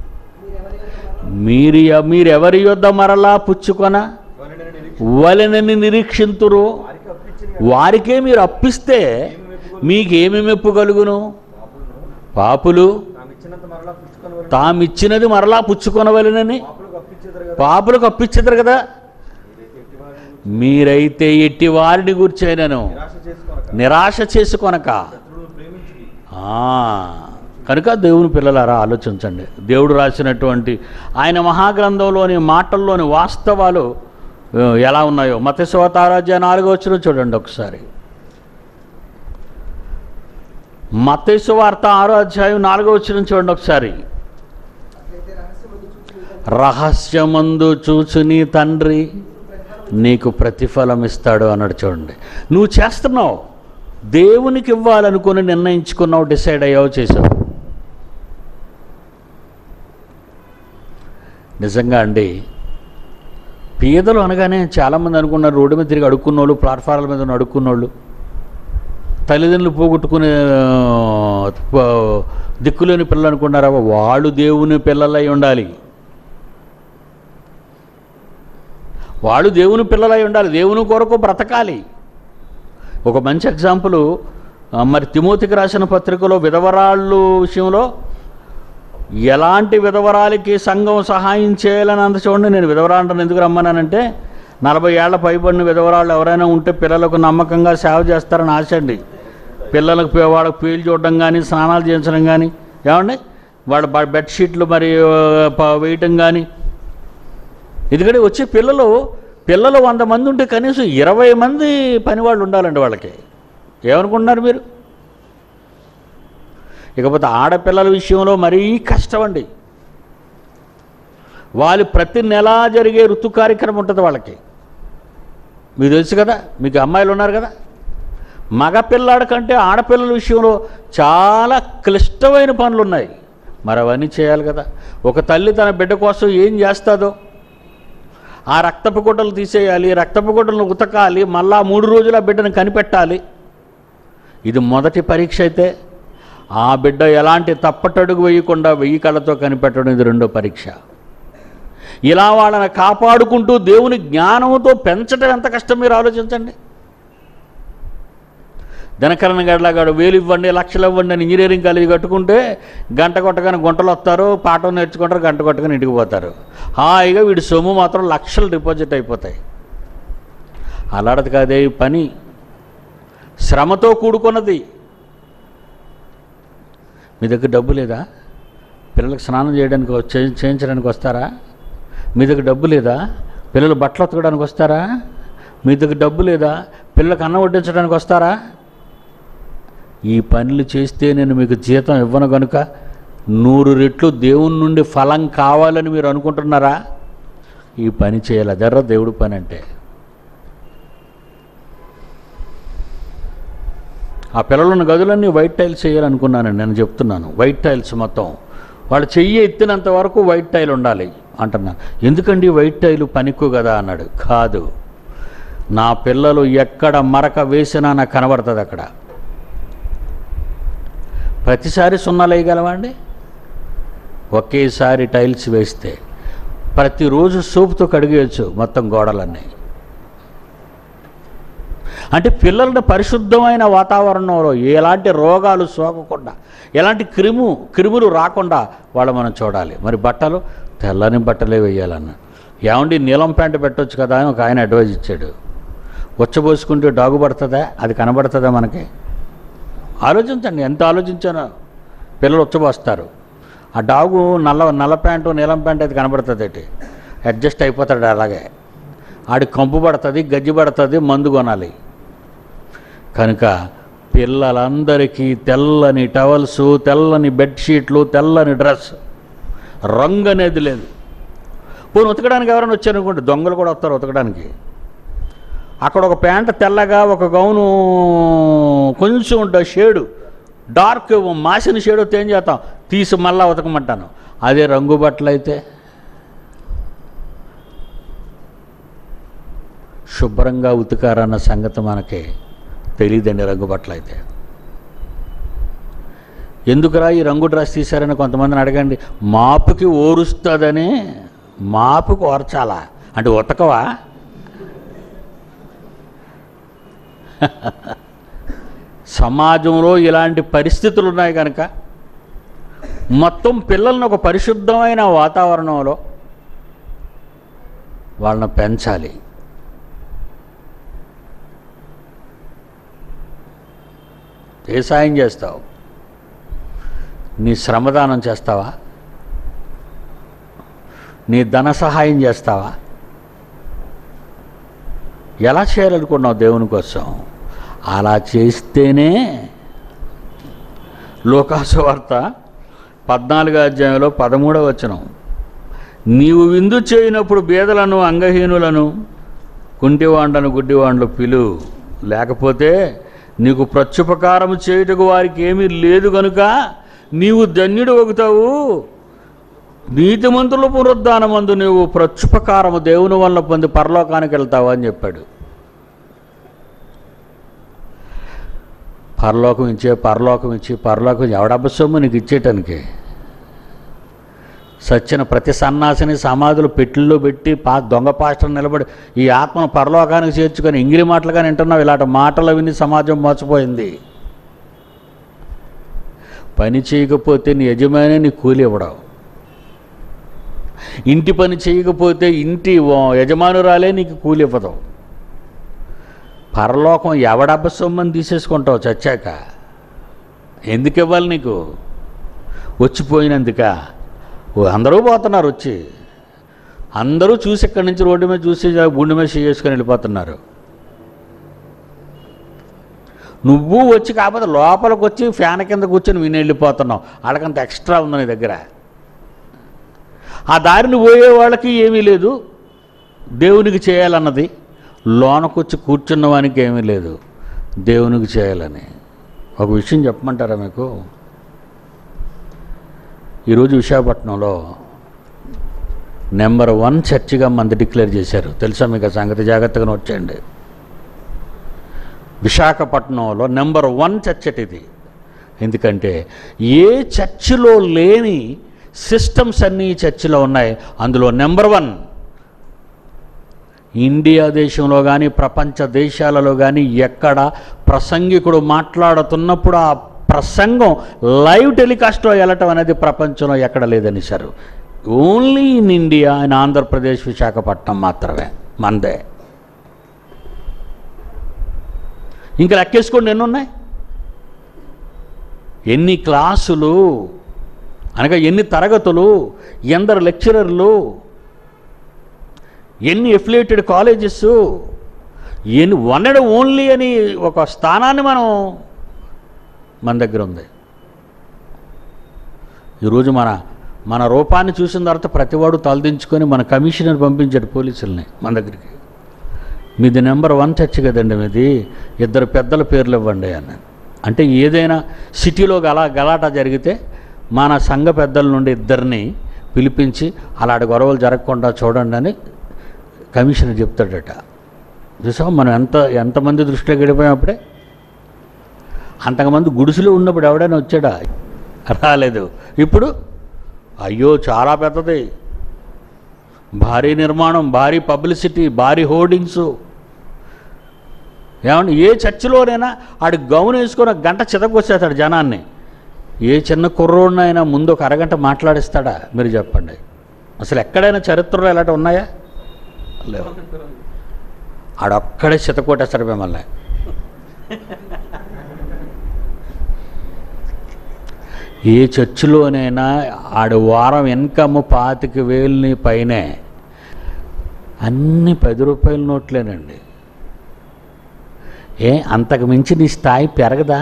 మీరు మీరెవరి యొద్ద మరలా పుచ్చుకొన వారిని నిరీక్ష- వలనని నిరీక్షింతురు వారికి అప్పించిన వారికే మీరు అప్పిస్తే మీకేమి మెప్పు కలుగును పాపులు తాము ఇచ్చినంత మరలా పుచ్చుకొని తామిచ్చినది మరలా పుచ్చుకొనవలెనని పాపులకు అప్పించేదారు కదా పాపులకు అప్పించదురు కదా మీరైతే ఎట్టి వారు మీరైతే ఎట్టి వారిని గుర్చైనను నిరాశ చేసుకోనక నిరాశ చేసుకొనక శత్రువులను ప్రేమించి ఆ, కనుక దేవుని పిల్లలారా ఆలోచించండి దేవుడు రాసినటువంటి ఆయన మహాగ్రంథంలోని మాటల్లోని వాస్తవాలు ఆ, ఎలా ఉన్నాయో మతస్వతారాధ్య నాలుగో వచ్చిన చూడండి ఒకసారి మతేసు వార్త ఆరో అధ్యాయం నాలుగో వచ్చిన చూడండి ఒకసారి అట్లయితే రహస్యమందు చూచి రహస్యమందు చూచుని తండ్రి నీకు ప్రతిఫలం ఇస్తాడు అన్నాడు చూడండి నువ్వు చేస్తున్నావు దేవునికి ఇవ్వాలనుకుని నిర్ణయించుకున్నావు డిసైడ్ అయ్యావు చేసావు నిజంగా అండి పేదలు అనగానే చాలామంది అనుకున్నారు రోడ్డు మీద తిరిగి అడుక్కున్నోళ్ళు ప్లాట్ఫారాల మీద ఉన్న అడుక్కున్నోళ్ళు తల్లిదండ్రులు పోగొట్టుకునే ఆ, ప- దిక్కులేని పిల్లలు అనుకున్నారా వాళ్ళు దేవుని పిల్లలై ఉండాలి వాళ్ళు దేవుని పిల్లలై ఉండాలి దేవుని కొరకు బ్రతకాలి ఒక మంచి ఎగ్జాంపుల్ ఆ, మరి తిమోతికి రాసిన పత్రికలో విధవరాళ్ళు విషయంలో ఎలాంటి విధవరాలకి సంఘం సహాయం చేయాలని అంత చూడండి నేను విధవరాలను ఎందుకు రమ్మన్నానంటే నలభై ఏళ్ల పైబడిన విధవరాళ్ళు ఎవరైనా ఉంటే పిల్లలకు నమ్మకంగా సేవ చేస్తారని ఆశ అండి పిల్లలకు పే- వాళ్ళకి పేలు చూడడం కానీ స్నానాలు చేయించడం కానీ ఏమండి వాళ్ళ బ- బెడ్షీట్లు మరి ఆ, ప- వేయటం కానీ ఎందుకంటే వచ్చే పిల్లలు పిల్లలు వంద మంది ఉంటే కనీసం ఇరవై మంది పనివాళ్ళు ఉండాలండి వాళ్ళకి ఏమనుకుంటున్నారు మీరు ఇకపోతే ఆడపిల్లల విషయంలో మరీ కష్టం అండి వాళ్ళు ప్రతి నెలా జరిగే ఋతు కార్యక్రమం ఉంటుంది వాళ్ళకి మీకు తెలుసు కదా మీకు అమ్మాయిలు ఉన్నారు కదా మగ పిల్లాడి కంటే ఆడపిల్లల విషయంలో చాలా క్లిష్టమైన పనులు ఉన్నాయి మరి అవన్నీ చేయాలి కదా ఒక తల్లి తన బిడ్డ కోసం ఏం చేస్తుందో ఆ రక్తపు గుడ్డలు తీసేయాలి రక్తపు గుడ్డలను ఉతకాలి మళ్ళా మూడు రోజులు ఆ బిడ్డను కనిపెట్టాలి ఇది మొదటి పరీక్ష అయితే ఆ బిడ్డ ఎలాంటి తప్పటడుగు వేయకుండా వెయ్యి కళ్ళతో కనిపెట్టడం ఇది రెండో పరీక్ష ఇలా వాళ్ళని కాపాడుకుంటూ దేవుని జ్ఞానంతో పెంచడం ఎంత కష్టం మీరు ఆలోచించండి దినకరణ గడ్లాగాడు వేలు ఇవ్వండి లక్షలు ఇవ్వండి అని ఇంజనీరింగ్ కాలేజీ కట్టుకుంటే గంట కొట్టగానే గుంటలు వస్తారు పాఠం నేర్చుకుంటారు గంట కొట్టగానే ఇంటికి పోతారు హాయిగా వీడి సొమ్ము మాత్రం లక్షలు డిపాజిట్ అయిపోతాయి అలాంటిది కాదే ఈ పని శ్రమతో కూడుకున్నది మీ దగ్గర డబ్బు లేదా పిల్లలకు స్నానం చేయడానికి వ- చే- చేయించడానికి వస్తారా మీ దగ్గర డబ్బు లేదా పిల్లలు బట్టలు ఉతకడానికి వస్తారా మీ దగ్గర డబ్బు లేదా పిల్లలకు అన్నం వడ్డించడానికి వస్తారా ఈ పనులు చేస్తే నేను మీకు జీతం ఇవ్వను కనుక నూరు రెట్లు దేవుని నుండి ఫలం కావాలని మీరు అనుకుంటున్నారా ఈ పని చేయాలి అదర్రా దేవుడి పని అంటే ఆ పిల్లలున్న గదులన్నీ వైట్ టైల్స్ చేయాలనుకున్నానండి నేను చెప్తున్నాను వైట్ టైల్స్ మొత్తం వాళ్ళు చెయ్యి ఎత్తినంత వరకు వైట్ టైల్ ఉండాలి అంటున్నా ఎందుకండి వైట్ టైలు పనిక్కు కదా అన్నాడు కాదు నా పిల్లలు ఎక్కడ మరక వేసినా నాకు కనబడుతుంది అక్కడ ప్రతిసారి సున్నాలు వేయగలవా అండి ఒకేసారి టైల్స్ వేస్తే ప్రతిరోజు సోపుతో కడిగేయచ్చు మొత్తం గోడలన్నీ అంటే పిల్లలను పరిశుద్ధమైన వాతావరణంలో ఎలాంటి రోగాలు సోకకుండా ఎలాంటి క్రిము క్రిములు రాకుండా వాళ్ళు మనం చూడాలి మరి బట్టలు తెల్లని బట్టలే వేయాలన్న ఏమండి నీలం ప్యాంటు పెట్టొచ్చు కదా అని ఒక ఆయన అడ్వైజ్ ఇచ్చాడు ఉచ్చబోసుకుంటే డాగు పడుతుందా అది కనబడుతుందా మనకి ఆలోచించండి ఎంత ఆలోచించానో పిల్లలు ఉచ్చబోస్తారు ఆ డాగు నల్ల నల్ల ప్యాంటు నీలం ప్యాంటు అది కనబడుతుంది ఏంటి అడ్జస్ట్ అయిపోతాడు అలాగే ఆడి కంపు పడుతుంది గజ్జి పడుతుంది మందు కొనాలి కనుక పిల్లలందరికీ తెల్లని టవల్స్ తెల్లని బెడ్షీట్లు తెల్లని డ్రెస్ రంగు అనేది లేదు పోనీ ఉతకడానికి ఎవరైనా వచ్చారనుకోండి దొంగలు కూడా వస్తారు ఉతకడానికి అక్కడ ఒక ప్యాంట్ తెల్లగా ఒక గౌను కొంచెం ఉంటుంది షేడు డార్క్ మాసిన షేడ్ వస్తే ఏం చేస్తాం తీసి మళ్ళా ఉతకమంటాను అదే రంగు బట్టలు అయితే శుభ్రంగా ఉతికారన్న సంగతి మనకి తెలియదండి రంగు బట్టలు అయితే ఎందుకురా ఈ రంగు డ్రెస్ తీశారని కొంతమందిని అడగండి మాపుకి ఓరుస్తుందని మాపుకి ఓర్చాలా అంటే ఉతకవా సమాజంలో ఇలాంటి పరిస్థితులు ఉన్నాయి కనుక మొత్తం పిల్లల్ని ఒక పరిశుద్ధమైన వాతావరణంలో వాళ్ళని పెంచాలి ఏ సాయం చేస్తావు నీ శ్రమదానం చేస్తావా నీ ధన సహాయం చేస్తావా ఎలా చేయాలనుకున్నావు దేవుని కోసం అలా చేస్తేనే లోకాసు వార్త పద్నాలుగో అధ్యాయంలో పదమూడవ వచనం నీవు విందు చేయనప్పుడు బీదలను అంగహీనులను కుంటివాండను గుడ్డివాండ్లు పిలు లేకపోతే నీకు ప్రత్యుపకారము చేయుటకు వారికి ఏమీ లేదు కనుక నీవు ధన్యుడు అవుతావు నీతిమంతుల పునరుద్ధానమందు నీవు ప్రత్యుపకారము దేవుని వల్ల పొంది పరలోకానికి వెళ్తావు అని చెప్పాడు పరలోకం ఇచ్చే పరలోకం ఇచ్చి పరలోకం ఎవడబ్బ సొమ్ము నీకు ఇచ్చేటానికి సచ్చిన ప్రతి సన్నాసిని సమాధులు పెట్టిల్లో పెట్టి పా దొంగ పాస్టర్ నిలబడి ఈ ఆత్మను పరలోకానికి చేర్చుకొని ఇంగిలి మాటలుగా వింటున్నావు ఇలాంటి మాటలు విని సమాజం మోసపోయింది పని చేయకపోతే నీ యజమాని నీ కూలి ఇవ్వడం ఇంటి పని చేయకపోతే ఇంటి ఓ- యజమానురాలే నీకు కూలి ఇవ్వదు పరలోకం ఎవడబ్బ సొమ్మని తీసేసుకుంటావు చచ్చాక ఎందుకు ఇవ్వాలి నీకు వచ్చిపోయినందుక ఓ అందరూ పోతున్నారు వచ్చి అందరూ చూసి ఇక్కడి నుంచి రోడ్డు మీద చూసి గుండె మీద చేసుకొని వెళ్ళిపోతున్నారు నువ్వు వచ్చి కాకపోతే లోపలికి వచ్చి ఫ్యాన్ కింద కూర్చొని విని వెళ్ళిపోతున్నావు వాళ్ళకంత ఎక్స్ట్రా ఉంది నీ దగ్గర ఆ దారిని పోయే వాళ్ళకి ఏమీ లేదు దేవునికి చేయాలన్నది లోనకొచ్చి కూర్చున్న వానికి ఏమీ లేదు దేవునికి చేయాలని ఒక విషయం చెప్పమంటారా మీకు ఈరోజు విశాఖపట్నంలో నెంబర్ వన్ చర్చిగా మంది డిక్లేర్ చేశారు తెలుసా మీకు ఆ సంగతి జాగ్రత్తగా నోట్ చేయండి విశాఖపట్నంలో నెంబర్ వన్ చర్చ్ అట ఇది ఎందుకంటే ఏ చర్చిలో లేని సిస్టమ్స్ అన్నీ ఈ చర్చిలో ఉన్నాయి అందులో నెంబర్ వన్ ఇండియా దేశంలో కానీ ప్రపంచ దేశాలలో కానీ ఎక్కడ ప్రసంగికుడు మాట్లాడుతున్నప్పుడు ఆ ప్రసంగం లైవ్ టెలికాస్ట్లో వెళ్ళటం అనేది ప్రపంచంలో ఎక్కడ లేదని sir only in India in Andhra Pradesh Visakhapatnam మాత్రమే మందే ఇంకా లెక్కేసుకోండి ఎన్ని ఉన్నాయి ఎన్ని క్లాసులు అనగా ఎన్ని తరగతులు ఎందరు లెక్చరర్లు ఎన్ని ఎఫిలేటెడ్ కాలేజెస్ ఎన్ని వన్ అండ్ ఓన్లీ అని ఒక స్థానాన్ని మనం మన దగ్గర ఉంది ఈరోజు మన మన రూపాన్ని చూసిన తర్వాత ప్రతివాడు తలదించుకొని మన కమిషనర్ పంపించాడు పోలీసుల్ని మన దగ్గరికి మీది నెంబర్ వన్ చర్చ్ కదండి మీది ఇద్దరు పెద్దల పేర్లు ఇవ్వండి అని అంటే ఏదైనా సిటీలో గలా గలాటా జరిగితే మన సంఘ పెద్దల నుండి ఇద్దరిని పిలిపించి అలాంటి గొడవలు జరగకుండా చూడండి అని కమిషనర్ చెప్తాడట చూసావా మనం ఎంత ఎంతమంది దృష్టిలో గడిపోయాం అప్పుడే అంతకుమంది గుడిసెలో ఉన్నప్పుడు ఎవడైనా వచ్చాడా రాలేదు ఇప్పుడు అయ్యో చాలా పెద్దది భారీ నిర్మాణం భారీ పబ్లిసిటీ భారీ హోర్డింగ్స్ ఏమండి ఏ చర్చిలోనైనా ఆడు గౌన్ వేసుకొని ఒక గంట చితకొచ్చేస్తాడు జనాన్ని ఏ చిన్న కుర్రోడినైనా ముందు ఒక అరగంట మాట్లాడిస్తాడా మీరు చెప్పండి అసలు ఎక్కడైనా చరిత్రలో ఇలాంటి ఉన్నాయా లేవు ఆడొక్కడే చితకొట్టేస్తాడు మిమ్మల్ని ఏ చర్చిలోనైనా ఆడు వారం ఇన్కమ్ పాతిక వేలని పైనే అన్ని పది రూపాయల నోట్లేనండి ఏ అంతకు మించి నీ స్థాయి పెరగదా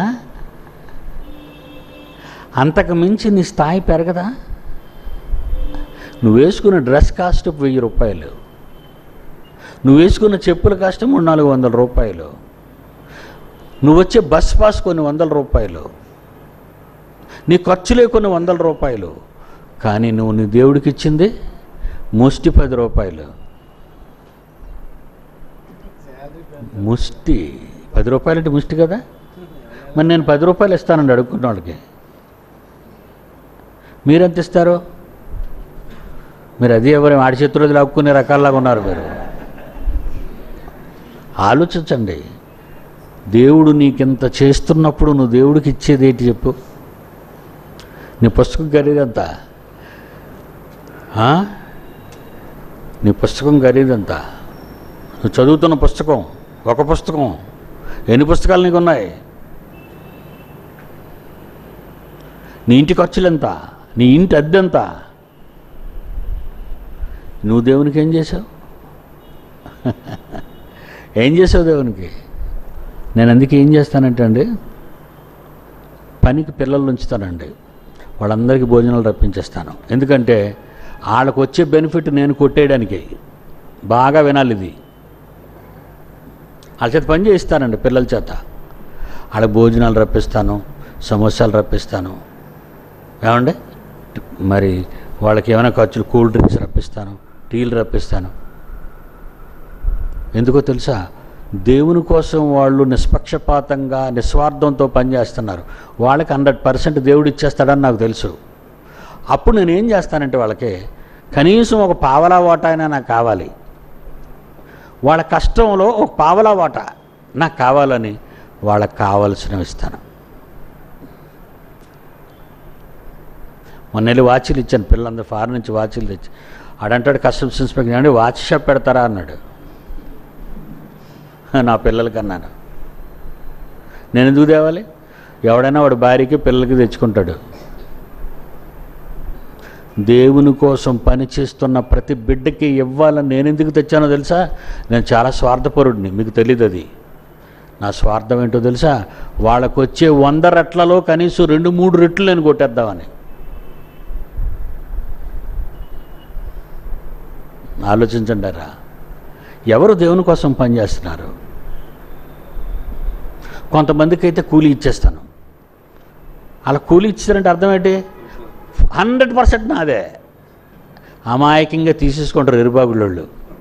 అంతకు మించి నీ స్థాయి పెరగదా నువ్వు వేసుకున్న డ్రెస్ కాస్ట్ వెయ్యి రూపాయలు నువ్వు వేసుకున్న చెప్పుల కాస్ట్ మూడు నాలుగు వందల రూపాయలు నువ్వు వచ్చే బస్ పాస్ కొన్ని వందల రూపాయలు నీ ఖర్చులే కొన్ని వందల రూపాయలు కానీ నువ్వు నీ దేవుడికి ఇచ్చింది ముష్టి పది రూపాయలు ముష్టి పది రూపాయలు అంటే ముష్టి కదా మరి నేను పది రూపాయలు ఇస్తానండి అడుక్కున్న వాళ్ళకి మీరెంత ఇస్తారు మీరు అది ఎవరు ఆడి చేతులు లాక్కునే రకాల్లాగా ఉన్నారు మీరు ఆలోచించండి దేవుడు నీకింత చేస్తున్నప్పుడు నువ్వు దేవుడికి ఇచ్చేది ఏంటి చెప్పు నీ పుస్తకం ఖరీదంతా ఆ? నీ పుస్తకం ఖరీదంతా నువ్వు చదువుతున్న పుస్తకం ఒక పుస్తకం ఎన్ని పుస్తకాలు నీకు ఉన్నాయి నీ ఇంటి ఖర్చులు ఎంత నీ ఇంటి అద్దె ఎంత నువ్వు దేవునికి ఏం చేసావు ఏం చేసావు దేవునికి నేను అందుకే ఏం చేస్తానంటే అండి పనికి పిల్లలు ఉంచుతానండి వాళ్ళందరికీ భోజనాలు రప్పించేస్తాను ఎందుకంటే వాళ్ళకు వచ్చే బెనిఫిట్ నేను కొట్టేయడానికి బాగా వినాలి ఇది వాళ్ళ చేత పని చేయిస్తానండి పిల్లల చేత వాళ్ళకి భోజనాలు రప్పిస్తాను సమోసాలు రప్పిస్తాను ఏమండి మరి వాళ్ళకి ఏమైనా ఖర్చులు కూల్ డ్రింక్స్ రప్పిస్తాను టీలు రప్పిస్తాను ఎందుకో తెలుసా దేవుని కోసం వాళ్ళు నిష్పక్షపాతంగా నిస్వార్థంతో పనిచేస్తున్నారు వాళ్ళకి హండ్రెడ్ పర్సెంట్ దేవుడు ఇచ్చేస్తాడని నాకు తెలుసు అప్పుడు నేను ఏం చేస్తానంటే వాళ్ళకి కనీసం ఒక పావలా వాట అయినా నాకు కావాలి వాళ్ళ కష్టంలో ఒక పావలా వాట నాకు కావాలని వాళ్ళకి కావాల్సినవి ఇస్తాను మొన్న వెళ్ళి వాచీలు ఇచ్చాను పిల్లలందరూ ఫారెన్ నుంచి వాచీలు తెచ్చి ఆడంటాడు కస్టమ్స్ ఇన్స్పెక్టర్ అండి వాచ్ షాప్ పెడతారా అన్నాడు నా పిల్లలకి అన్నాను నేను ఎందుకు తేవాలి ఎవడైనా వాడు భార్యకి పిల్లలకి తెచ్చుకుంటాడు దేవుని కోసం పనిచేస్తున్న ప్రతి బిడ్డకి ఇవ్వాలని నేను ఎందుకు తెచ్చానో తెలుసా నేను చాలా స్వార్థపరుడిని మీకు తెలియదు అది నా స్వార్థం ఏంటో తెలుసా వాళ్ళకు వచ్చే వంద రెట్లలో కనీసం రెండు మూడు రెట్లు నేను కొట్టేద్దామని ఆలోచించండి రా ఎవరు దేవుని కోసం పనిచేస్తున్నారు కొంతమందికి అయితే కూలీ ఇచ్చేస్తాను అలా కూలీ ఇచ్చారంటే అర్థం ఏంటి హండ్రెడ్ పర్సెంట్ నాదే అమాయకంగా తీసేసుకుంటారు ఎరుబాబులోళ్ళు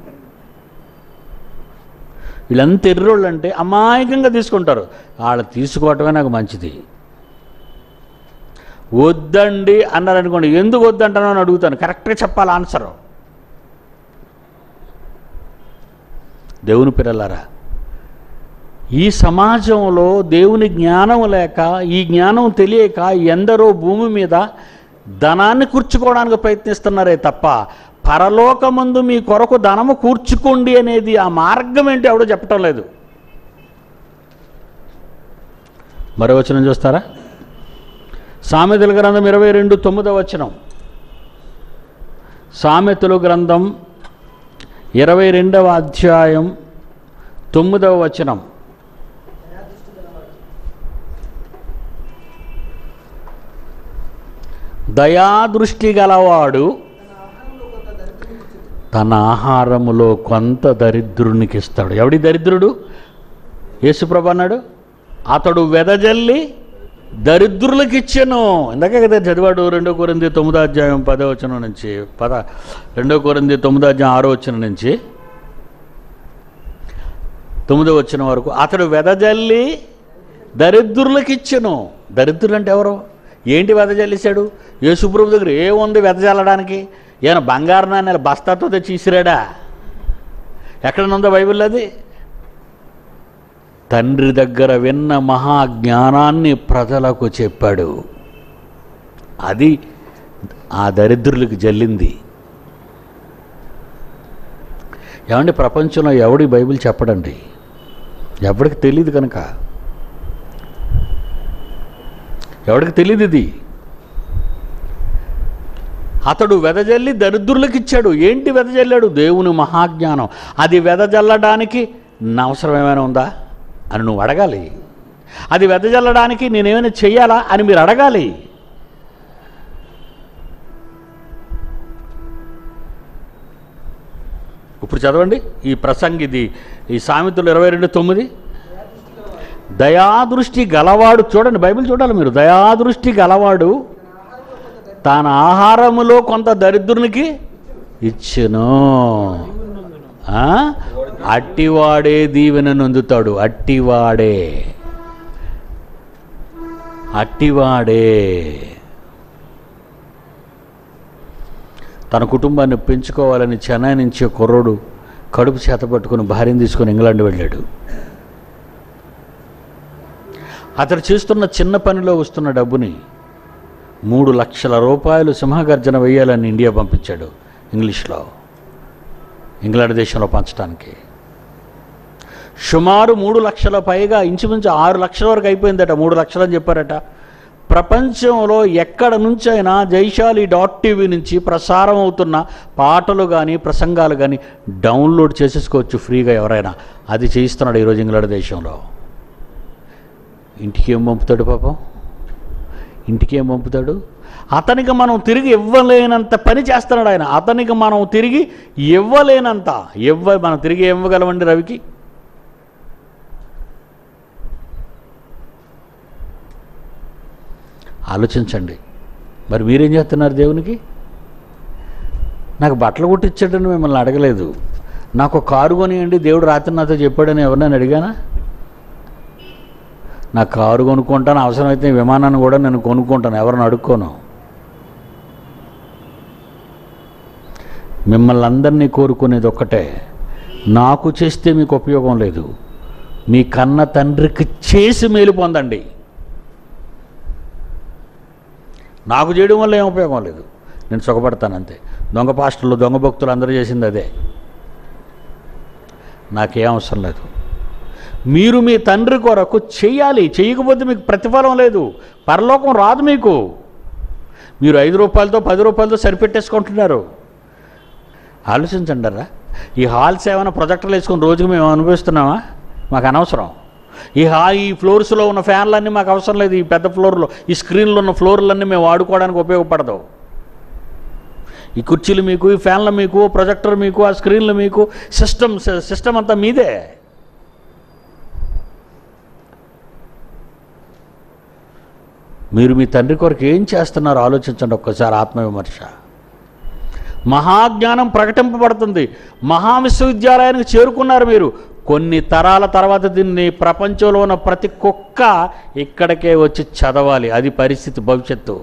వీళ్ళంతా ఎర్రోళ్ళు అంటే అమాయకంగా తీసుకుంటారు వాళ్ళు తీసుకోవటమే నాకు మంచిది వద్దండి అన్నారనుకోండి ఎందుకు వద్దంటానో అని అడుగుతాను కరెక్ట్గా చెప్పాలి ఆన్సరు దేవుని పిల్లలారా ఈ సమాజంలో దేవుని జ్ఞానం లేక ఈ జ్ఞానం తెలియక ఎందరో భూమి మీద ధనాన్ని కూర్చుకోవడానికి ప్రయత్నిస్తున్నారే తప్ప పరలోకమందు మీ కొరకు ధనము కూర్చుకోండి అనేది ఆ మార్గం ఏంటి ఎవడో చెప్పటం లేదు మరో వచనం చూస్తారా సామెతల గ్రంథం ఇరవై రెండు తొమ్మిదవ వచనం సామెతల గ్రంథం ఇరవై రెండవ అధ్యాయం తొమ్మిదవ వచనం దయాదృష్టి గలవాడు తన ఆహారంలో కొంత తన ఆహారములో కొంత దరిద్రునికి ఇచ్చును. దరిద్రునికి ఇస్తాడు ఎవడి దరిద్రుడు యేసుప్రభు అన్నాడు అతడు వెదజల్లి దరిద్రులకు ఇచ్చాను ఇందాకే కదా చదివాడు రెండో కొరింది తొమ్మిదో అధ్యాయం పదో వచనం నుంచి పద రెండో కొరింది తొమ్మిదో అధ్యాయం ఆరో వచనం నుంచి తొమ్మిదో వచ్చిన వరకు అతడు వెదజల్లి దరిద్రులకు ఇచ్చెను దరిద్రులు అంటే ఎవరు ఏంటి వెదజల్లిశాడు యేసుప్రభు దగ్గర ఏముంది వెదజల్లడానికి ఈయన బంగారు నాణ్యాల బస్తాతో తెచ్చి ఇసిరాడా ఎక్కడనుందో బైబిల్ అది తండ్రి దగ్గర విన్న మహాజ్ఞానాన్ని ప్రజలకు చెప్పాడు అది ఆ దరిద్రులకు జల్లింది ఏమండి ప్రపంచంలో ఎవడి బైబిల్ చెప్పడండి ఎవడికి తెలియదు కనుక ఎవడికి తెలియదు ఇది అతడు వెదజల్లి దరిద్రులకు ఇచ్చాడు ఏంటి వెదజల్లాడు దేవుని మహాజ్ఞానం అది వెదజల్లడానికి నా అవసరం ఏమైనా ఉందా అని నువ్వు అడగాలి అది వెదజల్లడానికి నేనేమైనా చెయ్యాలా అని మీరు అడగాలి ఇప్పుడు చదవండి ఈ ప్రసంగిది ఈ సామెతలు ఇరవై రెండు తొమ్మిది దయాదృష్టి గలవాడు చూడండి బైబిల్ చూడాలి మీరు దయాదృష్టి గలవాడు తన ఆహారములో కొంత దరిద్రునికి ఇచ్చును ఆ? అట్టివాడే దీవెన నొందుతాడు అట్టివాడే అట్టివాడే తన కుటుంబాన్ని పెంచుకోవాలని చెన్నై నుంచి ఒక కుర్రోడు కడుపు చేత పట్టుకుని భార్యను తీసుకొని ఇంగ్లాండ్ వెళ్ళాడు అతడు చేస్తున్న చిన్న పనిలో వస్తున్న డబ్బుని మూడు లక్షల రూపాయలు సింహగర్జన వేయాలని ఇండియా పంపించాడు ఇంగ్లీష్లో ఇంగ్లాండ్ దేశంలో పంచడానికి సుమారు మూడు లక్షల పైగా ఇంచుమించు ఆరు లక్షల వరకు అయిపోయిందట మూడు లక్షలు అని చెప్పారట ప్రపంచంలో ఎక్కడ నుంచైనా జైశాలి డాట్ టీవీ నుంచి ప్రసారం అవుతున్న పాటలు కానీ ప్రసంగాలు కానీ డౌన్లోడ్ చేసేసుకోవచ్చు ఫ్రీగా ఎవరైనా అది చేయిస్తున్నాడు ఈరోజు ఇంగ్లాండ్ దేశంలో ఇంటికి ఏం పంపుతాడు పాపం ఇంటికి ఏం పంపుతాడు అతనికి మనం తిరిగి ఇవ్వలేనంత పని చేస్తున్నాడు ఆయన అతనికి మనం తిరిగి ఇవ్వలేనంత ఇవ్వ మనం తిరిగి ఏం ఇవ్వగలమండి రవికి ఆలోచించండి మరి మీరేం చేస్తున్నారు దేవునికి నాకు బట్టలు కుట్టించాడని మిమ్మల్ని అడగలేదు నాకు ఒక కారు కొనియండి దేవుడు రాత్రి నాతో చెప్పాడని ఎవరినైనా అడిగానా నా కారు కొనుక్కుంటాను అవసరమైతే విమానాన్ని కూడా నేను కొనుక్కుంటాను ఎవరిని అడుక్కోను మిమ్మల్ని అందరినీ కోరుకునేది ఒక్కటే నాకు చేస్తే మీకు ఉపయోగం లేదు మీ కన్న తండ్రికి చేసి మేలు పొందండి నాకు చేయడం వల్ల ఏం ఉపయోగం లేదు నేను సుఖపడతాను అంతే దొంగ పాస్టర్లు దొంగ భక్తులు అందరూ చేసింది అదే నాకేం అవసరం లేదు మీరు మీ తండ్రి కొరకు చెయ్యాలి చేయకపోతే మీకు ప్రతిఫలం లేదు పరలోకం రాదు మీకు మీరు ఐదు రూపాయలతో పది రూపాయలతో సరిపెట్టేసుకుంటున్నారు ఆలోచించండి రా ఈ హాల్స్ ఏమైనా ప్రొజెక్టర్లు వేసుకొని రోజుకి మేము అనుభవిస్తున్నామా మాకు అనవసరం ఈ హా ఈ ఫ్లోర్స్లో ఉన్న ఫ్యాన్లన్నీ మాకు అవసరం లేదు ఈ పెద్ద ఫ్లోర్లో ఈ స్క్రీన్లో ఉన్న ఫ్లోర్లన్నీ మేము వాడుకోవడానికి ఉపయోగపడదు ఈ కుర్చీలు మీకు ఈ ఫ్యాన్లు మీకు ప్రొజెక్టర్ మీకు ఆ స్క్రీన్లు మీకు సిస్టమ్ సిస్టమ్ అంతా మీదే మీరు మీ తండ్రి కొరకు ఏం చేస్తున్నారో ఆలోచించండి ఒక్కసారి ఆత్మవిమర్శ మహాజ్ఞానం ప్రకటింపబడుతుంది మహా విశ్వవిద్యాలయానికి చేరుకున్నారు మీరు కొన్ని తరాల తర్వాత దీన్ని ప్రపంచంలో ఉన్న ప్రతి కుక్క ఇక్కడికే వచ్చి చదవాలి అది పరిస్థితి భవిష్యత్తు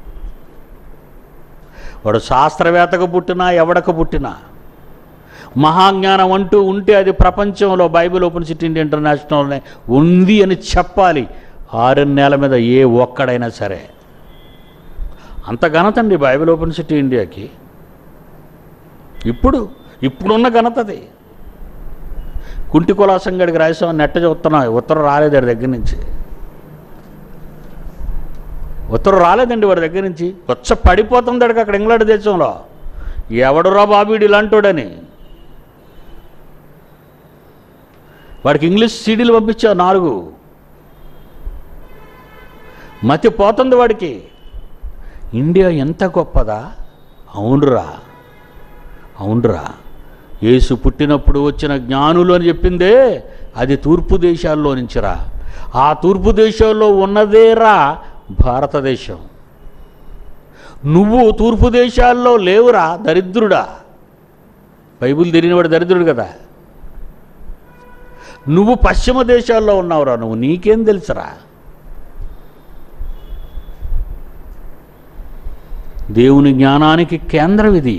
వాడు శాస్త్రవేత్తకు పుట్టినా ఎవడకు పుట్టినా మహాజ్ఞానం అంటూ ఉంటే అది ప్రపంచంలో బైబిల్ ఓపెన్ సిటీ ఇండియా ఇంటర్నేషనల్నే ఉంది అని చెప్పాలి ఆరు నెలల మీద ఏ ఒక్కడైనా సరే అంత ఘనత అండి బైబిల్ ఓపెన్ సిటీ ఇండియాకి ఇప్పుడు ఇప్పుడున్న ఘనతది కుంటి కులాసంగడికి రాసాం నెట్ట చూస్తున్నా ఉత్తరం రాలేదు వాడి దగ్గర నుంచి ఉత్తరం రాలేదండి వాడి దగ్గర నుంచి వచ్చ పడిపోతుంది అడిగి అక్కడ ఇంగ్లాండ్ దేశంలో ఎవడురా బాబీడు ఇలాంటోడని వాడికి ఇంగ్లీష్ సీడీలు పంపించావు నాలుగు మతి పోతుంది వాడికి ఇండియా ఎంత గొప్పదా అవునురా అవునురా యేసు పుట్టినప్పుడు వచ్చిన జ్ఞానులు అని చెప్పిందే అది తూర్పు దేశాల్లో నుంచిరా ఆ తూర్పు దేశాల్లో ఉన్నదేరా భారతదేశం నువ్వు తూర్పు దేశాల్లో లేవురా దరిద్రుడా బైబిల్ తిరిగినవాడు దరిద్రుడు కదా నువ్వు పశ్చిమ దేశాల్లో ఉన్నావురా నువ్వు నీకేం తెలుసురా దేవుని జ్ఞానానికి కేంద్రం ఇది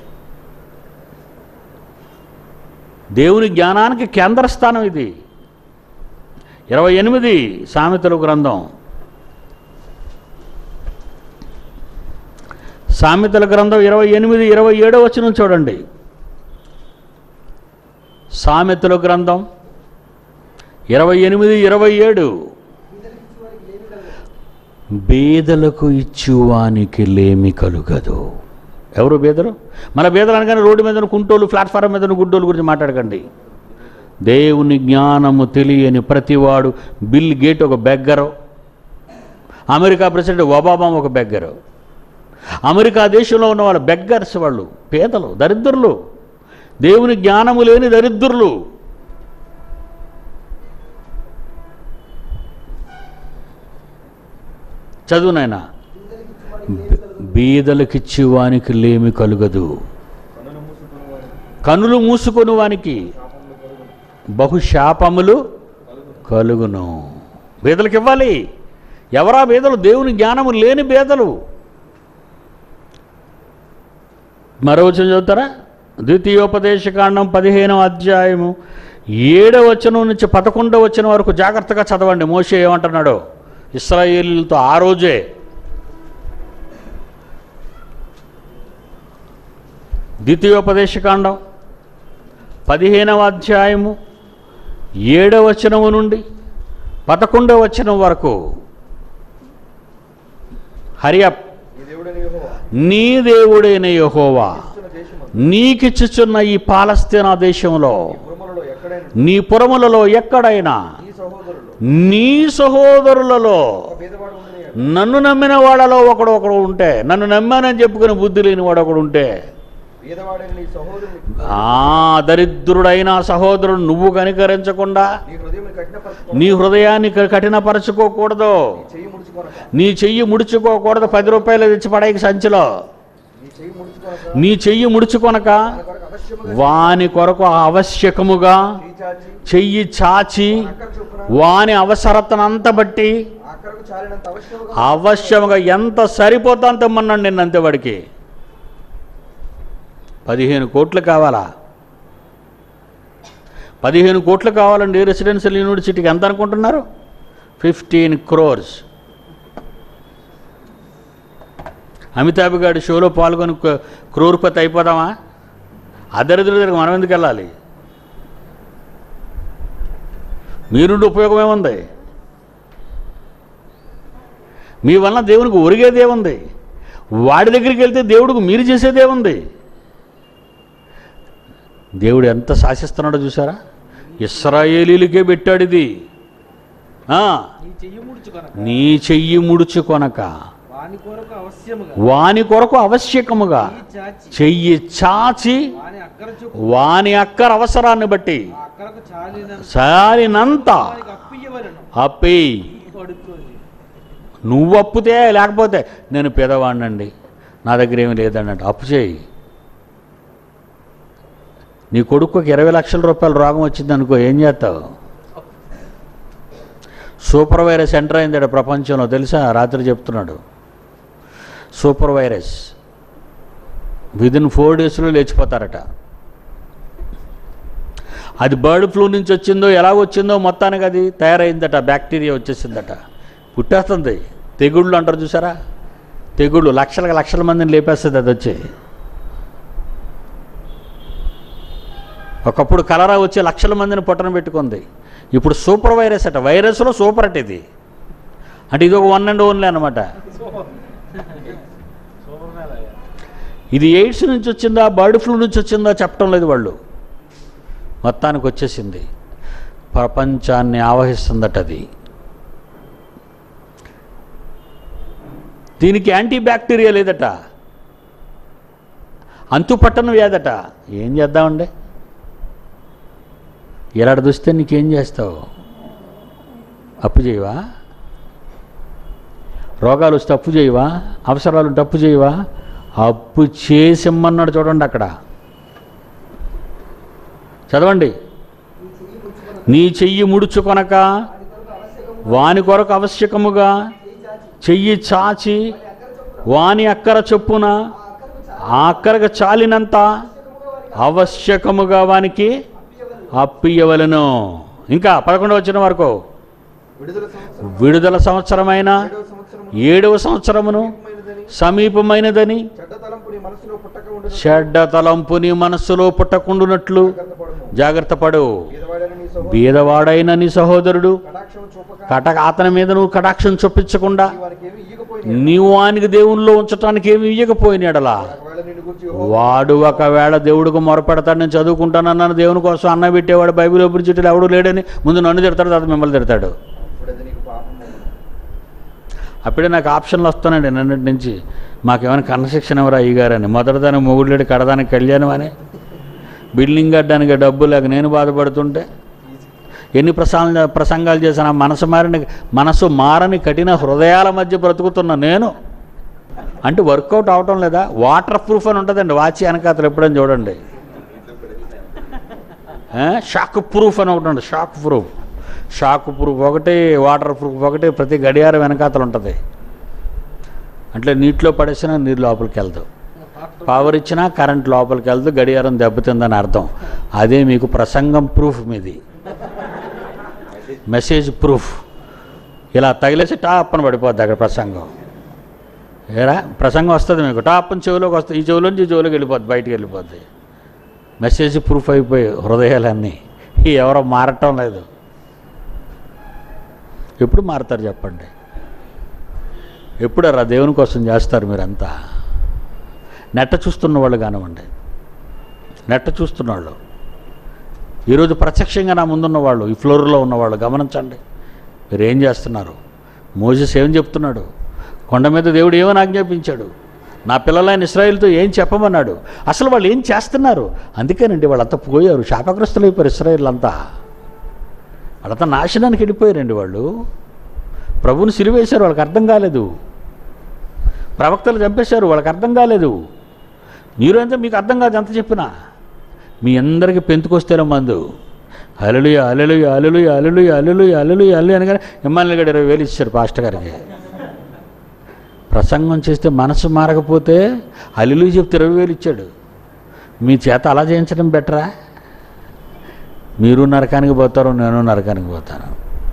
దేవుని జ్ఞానానికి కేంద్ర స్థానం ఇది ఇరవై ఎనిమిది సామెతల గ్రంథం సామెతల గ్రంథం ఇరవై ఎనిమిది ఇరవై ఏడో వచ్చిన చూడండి సామెతల గ్రంథం ఇరవై ఎనిమిది ఇరవై ఏడు బేదలకు ఇచ్చువానికి లేమి కలుగదు ఎవరు బేదలు మన బేదలు అనగానే రోడ్డు మీద కుంటోళ్ళు ప్లాట్ఫారం మీద గుడ్డోళ్ళు గురించి మాట్లాడకండి దేవుని జ్ఞానము తెలియని ప్రతివాడు బిల్ గేట్ ఒక బెగ్గరు అమెరికా ప్రెసిడెంట్ ఒబామా ఒక బెగ్గరు అమెరికా దేశంలో ఉన్న వాళ్ళు బెగ్గర్స్ వాళ్ళు పేదలు దరిద్రులు దేవుని జ్ఞానము లేని దరిద్రులు చదువు నాయనా బీదలకిచ్చి వానికి లేమి కలుగదు కనులు మూసుకుని వారి కనులు మూసుకొని వానికి బహుశాపములు కలుగును బీదలకు ఇవ్వాలి ఎవరా బీదలు దేవుని జ్ఞానము లేని బీదలు మరో వచనం చదువుతారా ద్వితీయోపదేశకాండం పదిహేనవ అధ్యాయము ఏడవ వచనం నుంచి పదకొండవ వచనం వరకు జాగ్రత్తగా చదవండి మోషే ఏమంటున్నాడో ఇస్రాయేలీలతో ఆ రోజే ద్వితీయోపదేశకాండం పదిహేనవ అధ్యాయము ఏడవ వచనము నుండి పదకొండవ వచనం వరకు హరియప్ ఈ దేవుడని యెహోవా నీ దేవుడైన యెహోవా ఇస్తున్న దేశము నీకిచ్చుచున్న ఈ పాలస్తీనా దేశంలో పురములలో ఎక్కడైనా నీ పురములలో ఎక్కడైనా ఈ సహోదరులు నీ సహోదరులలో ఒక పేదవాడు ఉండని నన్ను నమ్మిన వాళ్ళలో ఒకడు ఒకడు ఉంటే నన్ను నమ్మానని చెప్పుకుని బుద్ధి లేని వాడు ఒకడు ఉంటే పేదవాడైన నీ సహోదరుని ఆ దరిద్రుడైన సహోదరుడు నువ్వు కనికరించకుండా నీ హృదయం కఠినపరచుకో నీ హృదయాన్ని క- కఠినపరచుకోకూడదు చెయ్యి ముడుచుకొనక నీ చెయ్యి ముడుచుకోకూడదు పది రూపాయలు తెచ్చి పడేకి సంచిలో నీ చెయ్యి ముడుచుకొనక నీ చెయ్యి ముడుచుకొనక దాని కొరకు అవశ్యముగా వాని కొరకు అవశ్యకముగా చెయ్యి చాచి చెయ్యి చాచి అక్కర చొప్పున వాని అవసరతనంత బట్టి అక్కరకు చాలినంత అవశ్యముగా అవశ్యముగా ఎంత సరిపోతా అంత ఇమ్మన్నాడు నిన్న అంతే వాడికి పదిహేను కోట్లు కావాలా పదిహేను కోట్లు కావాలండి రెసిడెన్షియల్ యూనివర్సిటీకి ఎంత అనుకుంటున్నారు ఫిఫ్టీన్ క్రోర్స్ అమితాబ్ గారి షోలో పాల్గొని క్రో- క్రోర్పతి అయిపోదామా అదరిద్రుల దగ్గరికి మనం ఎందుకు వెళ్ళాలి మీరుండి ఉపయోగం ఏముంది మీ వలన దేవునికి ఒరిగేదేముంది వాడి దగ్గరికి వెళ్తే దేవుడికి మీరు చేసేదేముంది దేవుడు ఎంత శాసిస్తున్నాడో చూసారా ఇస్రాయేలీలకే పెట్టాడు ఇది ఆ, నీ చెయ్యి ముడుచుకొనక నీ చెయ్యి ముడుచుకొనక వాని కొరకు అవశ్యముగా వాని కొరకు అవశ్యకముగా చెయ్యి చాచి చెయ్యి చాచి వాని అక్కర చొప్పు వాని అక్కర అవసరాన్ని బట్టి ఆ అక్కరకు చాలిన సారినంత వానికి అప్పియ్యవలను అప్పి పడుతుంది నువ్వు అప్పుతే లేకపోతే నేను పేదవాడినండి నా దగ్గర ఏమీ లేదండి అప్పు చేయి నీ కొడుకుకి ఇరవై లక్షల రూపాయల రోగం వచ్చింది అనుకో ఏం చేస్తావు సూపర్ వైరస్ ఎంటర్ అయిందట ప్రపంచంలో తెలుసా రాత్రి చెప్తున్నాడు సూపర్ వైరస్ విదిన్ ఫోర్ డేస్లో లేచిపోతారట అది బర్డ్ ఫ్లూ నుంచి వచ్చిందో ఎలా వచ్చిందో మొత్తానికి అది తయారైందట బ్యాక్టీరియా వచ్చేసిందట పుట్టేస్తుంది తెగుళ్ళు అంటారు చూసారా తెగుళ్ళు లక్షల లక్షల మందిని లేపేస్తుంది అది వచ్చి ఒకప్పుడు కలరా వచ్చి లక్షల మందిని పొట్టన పెట్టుకుంది ఇప్పుడు సూపర్ వైరస్ అట వైరస్లో సూపర్ అట ఇది అంటే ఇది ఒక వన్ అండ్ ఓన్లీ అనమాట ఇది ఎయిడ్స్ నుంచి వచ్చిందా బర్డ్ ఫ్లూ నుంచి వచ్చిందా చెప్పడం లేదు వాళ్ళు మొత్తానికి వచ్చేసింది ప్రపంచాన్ని ఆవహిస్తుందట అది దీనికి యాంటీ బ్యాక్టీరియా లేదట అంతుపట్టను వ్యాధట ఏం చేద్దామండి ఇలాడ చూస్తే నీకేం చేస్తావు అప్పు చేయవా రోగాలు వస్తే అప్పు చేయవా అవసరాలు ఉంటే అప్పు చేయవా అప్పు చేసిమ్మన్నాడు చూడండి అక్కడ చదవండి నీ చెయ్యి ముడుచుకొనక వాని కొరకు అవశ్యకముగా చెయ్యి చాచి వాని అక్కర చొప్పున ఆ అక్కరకు చాలినంత అవశ్యకముగా వానికి అప్పియవలను ఇంకా పదకొండవ వచ్చిన వరకు విడుదల సంవత్సరం విడుదల సంవత్సరమైన ఏడవ సంవత్సరం ఏడవ సంవత్సరమును సమీపమైనదని సమీపమైనదని చెడ్డ తలంపు నీ మనసులో పుట్టక ఉండదు చెడ్డ తలంపు నీ మనస్సులో పుట్టకుండునట్లు జాగ్రత్త పడము జాగ్రత్త పడు పేదవాడైన నీ సహోదరుడు బీదవాడైన నీ సహోదరుడు కటాక్షం చూపక కటక అతని మీద నువ్వు కటాక్షం చొప్పించకుండా నీ వారికి ఏమి ఇయ్యకపోయినా నీవు వానికి దేవునిలో ఉంచటానికి ఏమి ఇయ్యకపోయినాడలా ఒకవేళ నిన్ను గురించి వాడు ఒకవేళ దేవుడికి మొరపెడతాడు నేను చదువుకుంటానన్నాను దేవుని కోసం అన్న పెట్టేవాడు బైబిల్ ఒప్పించేటప్పుడు ఎవడు లేడని ముందు నన్ను తిడతాడు తర్వాత మిమ్మల్ని తిడతాడు ఇప్పుడు అది నీకు పాపం అప్పుడే నాకు ఆప్షన్లు వస్తున్నాయండి నిన్నటి నుంచి మాకేమైనా కన్స్ట్రక్షన్ ఎవరు అయ్యగారని మొదటిదానికి మొగుడు లేడు కడదానికి కళ్యాణం అని బిల్డింగ్ కట్టడానికి డబ్బు లేక నేను బాధపడుతుంటే ఎన్ని ప్రసంగ ప్రసంగాలు చేసిన మనసు మారిన మనసు మారని కఠిన హృదయాల మధ్య బ్రతుకుతున్న నేను అంటే వర్కౌట్ అవటం లేదా వాటర్ ప్రూఫ్ అని ఉంటుందండి వాచి వెనకాతలు ఎప్పుడైనా చూడండి ఆ, షాక్ ప్రూఫ్ అని ఒకటి ఉంటుంది షాక్ ప్రూఫ్ షాక్ ప్రూఫ్ ఒకటి వాటర్ ప్రూఫ్ ఒకటి ప్రతి గడియారం వెనకాతలు ఉంటుంది అంటే నీటిలో పడేసినా నీరు లోపలికి వెళ్దు పవర్ ఇచ్చినా కరెంట్ లోపలికి వెళ్తూ గడియారం దెబ్బతిందని అర్థం అదే మీకు ప్రసంగం ప్రూఫ్ మీది మెసేజ్ ప్రూఫ్ ఇలా తగిలేసి టాప్ అని పడిపోద్ది అక్కడ ప్రసంగం ఏరా ప్రసంగం వస్తుంది మీకు టాప్ అని చెవిలోకి వస్తుంది ఈ చెవిలోంచి ఈ చెవిలోకి వెళ్ళిపోద్ది బయటికి వెళ్ళిపోద్ది మెసేజ్ ప్రూఫ్ అయిపోయి హృదయాలన్నీ ఈ ఎవరో మారటం లేదు ఎప్పుడు మారుతారు చెప్పండి ఎప్పుడరా దేవుని కోసం చేస్తారు మీరంతా నెట్ట చూస్తున్న వాళ్ళు కానివ్వండి నెట్ట చూస్తున్న వాళ్ళు ఈరోజు ప్రత్యక్షంగా నా ముందున్న వాళ్ళు ఈ ఫ్లోర్లో ఉన్నవాళ్ళు గమనించండి మీరు ఏం చేస్తున్నారు మోజెస్ ఏం చెప్తున్నాడు కొండ మీద దేవుడు ఏమని ఆజ్ఞాపించాడు నా పిల్లలైన ఇస్రాయిల్తో ఏం చెప్పమన్నాడు అసలు వాళ్ళు ఏం చేస్తున్నారు అందుకేనండి వాళ్ళంతా పోయారు శాపగ్రస్తులు అయిపోయారు ఇస్రాయిల్ అంతా వాళ్ళంతా నాశనానికి వెళ్ళిపోయారండి వాళ్ళు ప్రభుని సిలివేశారు వాళ్ళకి అర్థం కాలేదు ప్రవక్తలు చంపేశారు వాళ్ళకి అర్థం కాలేదు మీరు అంతా మీకు అర్థం కాదు ఎంత చెప్పినా మీ అందరికీ పెంతుకొస్తేనే మందు అలలుయ అలలుయ అలలుయ అలలుయ అలలుయ అలలుయ అల్లు అనగానే ఎమ్మెల్యే గడు ఇరవై వేలు ఇచ్చారు పాస్టర్ గారికి ప్రసంగం చేస్తే మనసు మారకపోతే అల్లులు చెప్తే ఇరవై వేలు ఇచ్చాడు మీ చేత అలా చేయించడం బెటరా మీరు నరకానికి పోతారు నేను నరకానికి పోతాను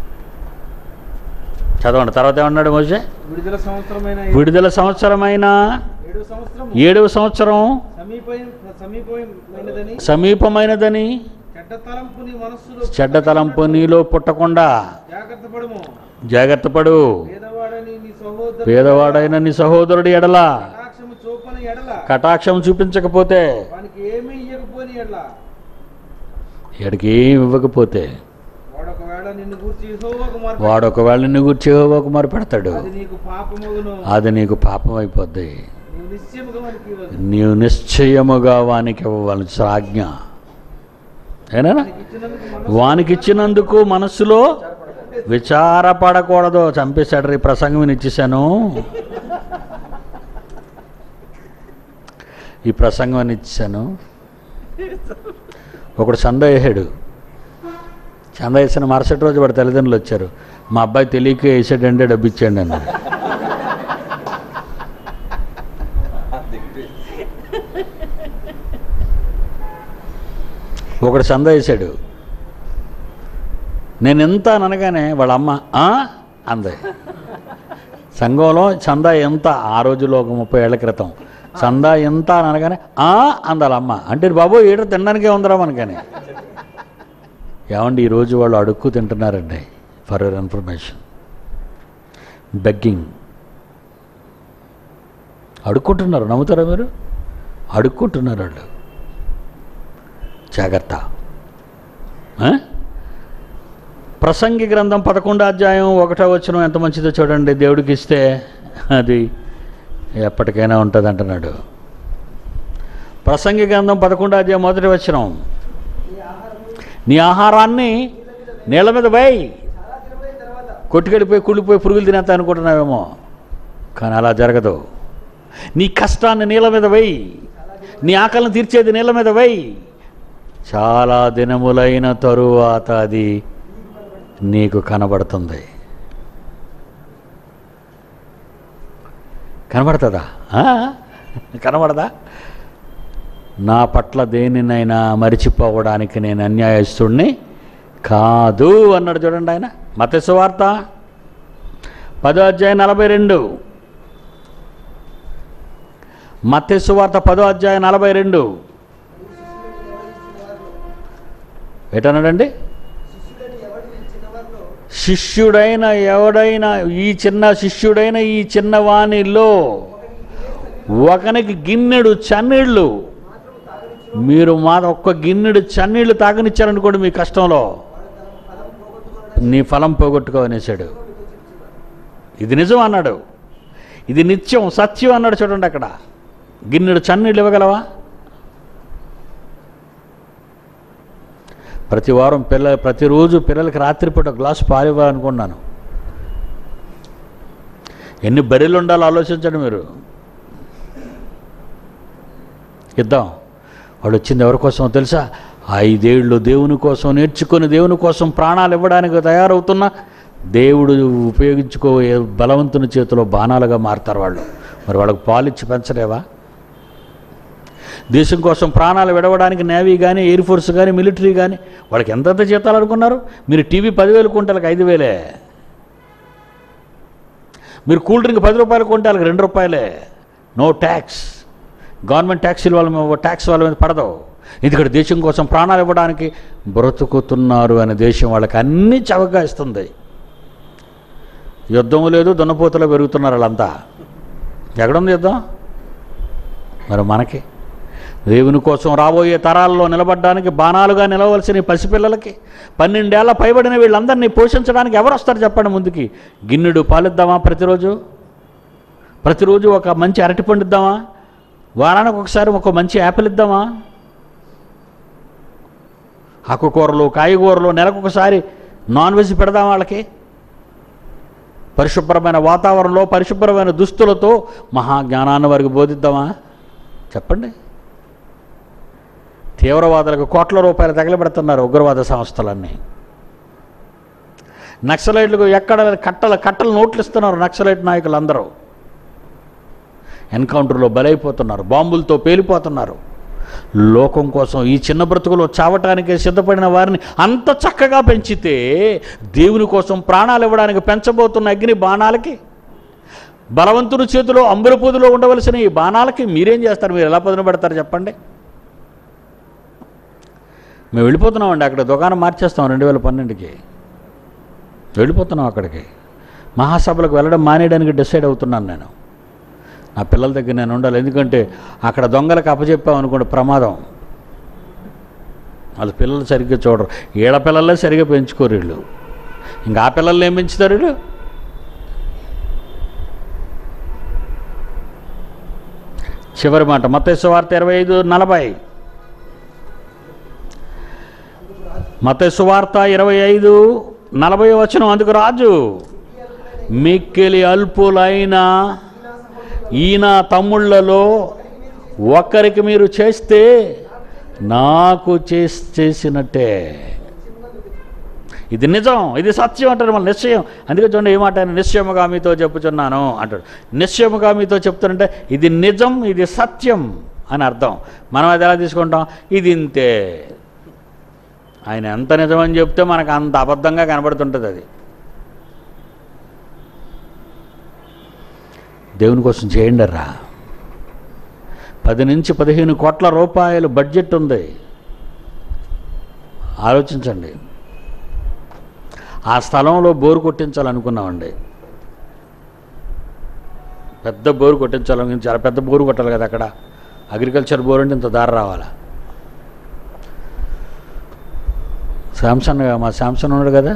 చదవండి తర్వాత ఏమన్నాడు మోసే విడుదల సంవత్సరమైన విడుదల సంవత్సరమైన ఏడు సంవత్సరం ఏడవ సంవత్సరం సమీప సమీపమైనదని సమీపమైనదని చెడ్డ తలంపు నీ మనస్సులో చెడ్డ తలంపు నీలో పుట్టకుండా జాగ్రత్త పడము జాగ్రత్త పడు పేదవాడని నీ సహోదరు పేదవాడైన నీ సహోదరుడి ఎడల కటాక్షము చూపని ఎడల కటాక్షం చూపించకపోతే వానికి ఏమీ ఇయ్యకపోని ఎడల ఎడికి ఏం ఇవ్వకపోతే వాడు ఒకవేళ నిన్ను గూర్చి యెహోవాకు మార్పు వాడు ఒకవేళ నిన్ను గుర్చి ఒక మరి పెడతాడు అది నీకు పాపమగును అది నీకు పాపం అయిపోద్ది నీవు నిశ్చయముగా వానికి ఇవ్వదు నీవు నిశ్చయముగా వానికి ఇవ్వవలసిన ఆజ్ఞ ఏనా నీకు ఇచ్చినందుకు మనసు వానికి ఇచ్చినందుకు మనస్సులో విచారపడకూడదు చంపేశాడు రీ ప్రసంగం నేను ఇచ్చేసాను ఈ ప్రసంగం అని ఇచ్చాను ఒకడు చందా వేసాడు చందా వేసిన మరుసటి రోజు వాడు తల్లిదండ్రులు వచ్చారు మా అబ్బాయి తెలియక వేసాడంటే డబ్బు ఇచ్చాడు అన్నారు ఒకడు చందా వేసాడు నేను ఎంత అని అనగానే వాళ్ళ అమ్మ "ఆ?" అంది సంఘంలో చందా ఎంత ఆ రోజులో ఒక ముప్పై ఏళ్ల క్రితం చందా ఎంత అని అనగానే "ఆ?" అంది వాళ్ళ అమ్మ అంటే బాబు ఏటో తినడానికే ఉందిరా మనకని ఏమండి ఈరోజు వాళ్ళు అడుక్కు తింటున్నారండి ఫర్ యువర్ ఇన్ఫర్మేషన్ బెగ్గింగ్ అడుక్కుంటున్నారు నమ్ముతారా మీరు అడుక్కుంటున్నారు వాళ్ళు జాగ్రత్త ఆ? ప్రసంగి గ్రంథం పదకొండో అధ్యాయం ఒకటో వచ్చిన ఎంత మంచిదో చూడండి దేవుడికి ఇస్తే అది ఎప్పటికైనా ఉంటుంది అంటున్నాడు ప్రసంగి గ్రంథం పదకొండో అధ్యాయం మొదటి వచ్చిన నీ ఆహారాన్ని నీళ్ళ మీద పోయి కొట్టుకెళ్ళిపోయి కుళ్ళిపోయి పురుగులు తినేస్తా అనుకుంటున్నావేమో కానీ అలా జరగదు నీ కష్టాన్ని నీళ్ళ మీద వేయి నీ ఆకలిని తీర్చేది నీళ్ళ మీద వేయి చాలా దినములైన తరువాత అది నీకు కనబడుతుంది కనబడుతుందా ఆ? కనబడదా నా పట్ల దేనినైనా మరిచిపోవడానికి నేను అన్యాయస్తుడిని కాదు అన్నాడు చూడండి ఆయన మతస్సు వార్త పదో అధ్యాయం నలభై రెండు మత్స్సు వార్త పదో అధ్యాయం నలభై రెండు ఎటన్నాడండి శిష్యుడైన ఎవడైనా ఈ చిన్న శిష్యుడైన ఈ చిన్నవాణిలో ఒకనికి గిన్నెడు చన్నీళ్ళు మీరు మా ఒక్క గిన్నెడు చన్నీళ్ళు తాగనిచ్చారనుకోండి మీ కష్టంలో నీ ఫలం పోగొట్టుకో అనేసాడు ఇది నిజం అన్నాడు ఇది నిత్యం సత్యం అన్నాడు చూడండి అక్కడ గిన్నెడు చన్నీళ్ళు ఇవ్వగలవా ప్రతి వారం పిల్ల ప్రతిరోజు పిల్లలకి రాత్రిపూట ఒక గ్లాసు పాలు ఇవ్వాలనుకున్నాను ఎన్ని బర్రెలు ఉండాలో ఆలోచించండి మీరు ఇద్దాం వాడు వచ్చింది ఎవరి కోసం తెలుసా ఐదేళ్ళు దేవుని కోసం నేర్చుకొని దేవుని కోసం ప్రాణాలు ఇవ్వడానికి తయారవుతున్న దేవుడు ఉపయోగించుకోయే బలవంతుని చేతిలో బాణాలుగా మారుతారు వాళ్ళు మరి వాళ్ళకి పాలిచ్చి పెంచలేవా దేశం కోసం ప్రాణాలు విడవడానికి నేవీ కానీ ఎయిర్ ఫోర్స్ కానీ మిలిటరీ కానీ వాళ్ళకి ఎంతెంత జీతాలు అనుకున్నారు మీరు టీవీ పదివేలు కొంటాలకు ఐదు వేలే మీరు కూల్ డ్రింక్ పది రూపాయలు కొంటే వాళ్ళకి రెండు రూపాయలే నో ట్యాక్స్ గవర్నమెంట్ ట్యాక్సీల వాళ్ళ మీద ట్యాక్స్ వాళ్ళ మీద పడదు ఎందుకంటే దేశం కోసం ప్రాణాలు ఇవ్వడానికి బ్రతుకుతున్నారు అనే దేశం వాళ్ళకి అన్ని చవగా ఇస్తుంది యుద్ధం లేదు దున్నపోతలో పెరుగుతున్నారు వాళ్ళంతా ఎక్కడుంది యుద్ధం మరి మనకి దేవుని కోసం రాబోయే తరాల్లో నిలబడడానికి బాణాలుగా నిలవలసిన ఈ పసిపిల్లలకి పన్నెండేళ్ల పైబడిన వీళ్ళందరినీ పోషించడానికి ఎవరు వస్తారు చెప్పండి ముందుకి గిన్నెడు పాలిద్దామా ప్రతిరోజు ప్రతిరోజు ఒక మంచి అరటిపండు ఇద్దామా వారానికి ఒకసారి ఒక మంచి యాపిల్ ఇద్దామా ఆకుకూరలు కాయగూరలు నెలకు ఒకసారి నాన్ వెజ్ పెడదాం వాళ్ళకి పరిశుభ్రమైన వాతావరణంలో పరిశుభ్రమైన దుస్తులతో మహాజ్ఞానాన్ని వారికి బోధిద్దామా చెప్పండి తీవ్రవాదులకు కోట్ల రూపాయలు తగలబెడుతున్నారు ఉగ్రవాద సంస్థలన్నీ నక్సలైట్లకు ఎక్కడ కట్టల కట్టలు నోట్లు ఇస్తున్నారు నక్సలైట్ నాయకులు అందరూ ఎన్కౌంటర్లో బలైపోతున్నారు బాంబులతో పేలిపోతున్నారు లోకం కోసం ఈ చిన్న బ్రతుకులో చావటానికి సిద్ధపడిన వారిని అంత చక్కగా పెంచితే దేవుని కోసం ప్రాణాలు ఇవ్వడానికి పెంచబోతున్న అగ్ని బాణాలకి బలవంతుని చేతిలో అంబురపూదిలో ఉండవలసిన ఈ బాణాలకి మీరేం చేస్తారు మీరు ఎలా పదును పెడతారు చెప్పండి మేము వెళ్ళిపోతున్నామండి అక్కడ దుకాణం మార్చేస్తాం రెండు వేల పన్నెండుకి వెళ్ళిపోతున్నాం అక్కడికి మహాసభలకు వెళ్ళడం మానేయడానికి డిసైడ్ అవుతున్నాను నేను నా పిల్లల దగ్గర నేను ఉండాలి ఎందుకంటే అక్కడ దొంగలకు అప్పచెప్పాం అనుకోండి ప్రమాదం వాళ్ళ పిల్లలు సరిగ్గా చూడరు ఈడ పిల్లలే సరిగ్గా పెంచుకోరు వీళ్ళు ఇంకా ఆ పిల్లల్ని ఏం పెంచుతారు వీళ్ళు చివరి మాట మతేశ్వ వార్త ఇరవై ఐదు నలభై మతేశ్వ వార్త ఇరవై ఐదు నలభై వచనం అందుకు రాజు మిక్కిలి అల్పులైన ఈయన తమ్ముళ్ళలో ఒక్కరికి మీరు చేస్తే నాకు చేసి చేసినట్టే ఇది నిజం ఇది సత్యం అంటారు మన నిశ్చయం అందుకే చూడండి ఏమాట ఆయన నిశ్చయముగా మీతో చెప్పుచున్నాను అంటాడు నిశ్చయముగా మీతో చెప్తానంటే ఇది నిజం ఇది సత్యం అని అర్థం మనం అది ఎలా తీసుకుంటాం ఇది ఇంతే ఆయన ఎంత నిజమని చెప్తే మనకు అంత అబద్ధంగా కనబడుతుంటుంది అది దేవుని కోసం చేయండి రా పది నుంచి పదిహేను కోట్ల రూపాయలు బడ్జెట్ ఉంది ఆలోచించండి ఆ స్థలంలో బోరు కొట్టించాలనుకున్నామండి పెద్ద బోరు కొట్టించాలని చాలా పెద్ద బోరు కొట్టాలి కదా అక్కడ అగ్రికల్చర్ బోర్ అంటే ఇంత దారి రావాలా శాంసన్ మా శాంసన్ ఉన్నాడు కదా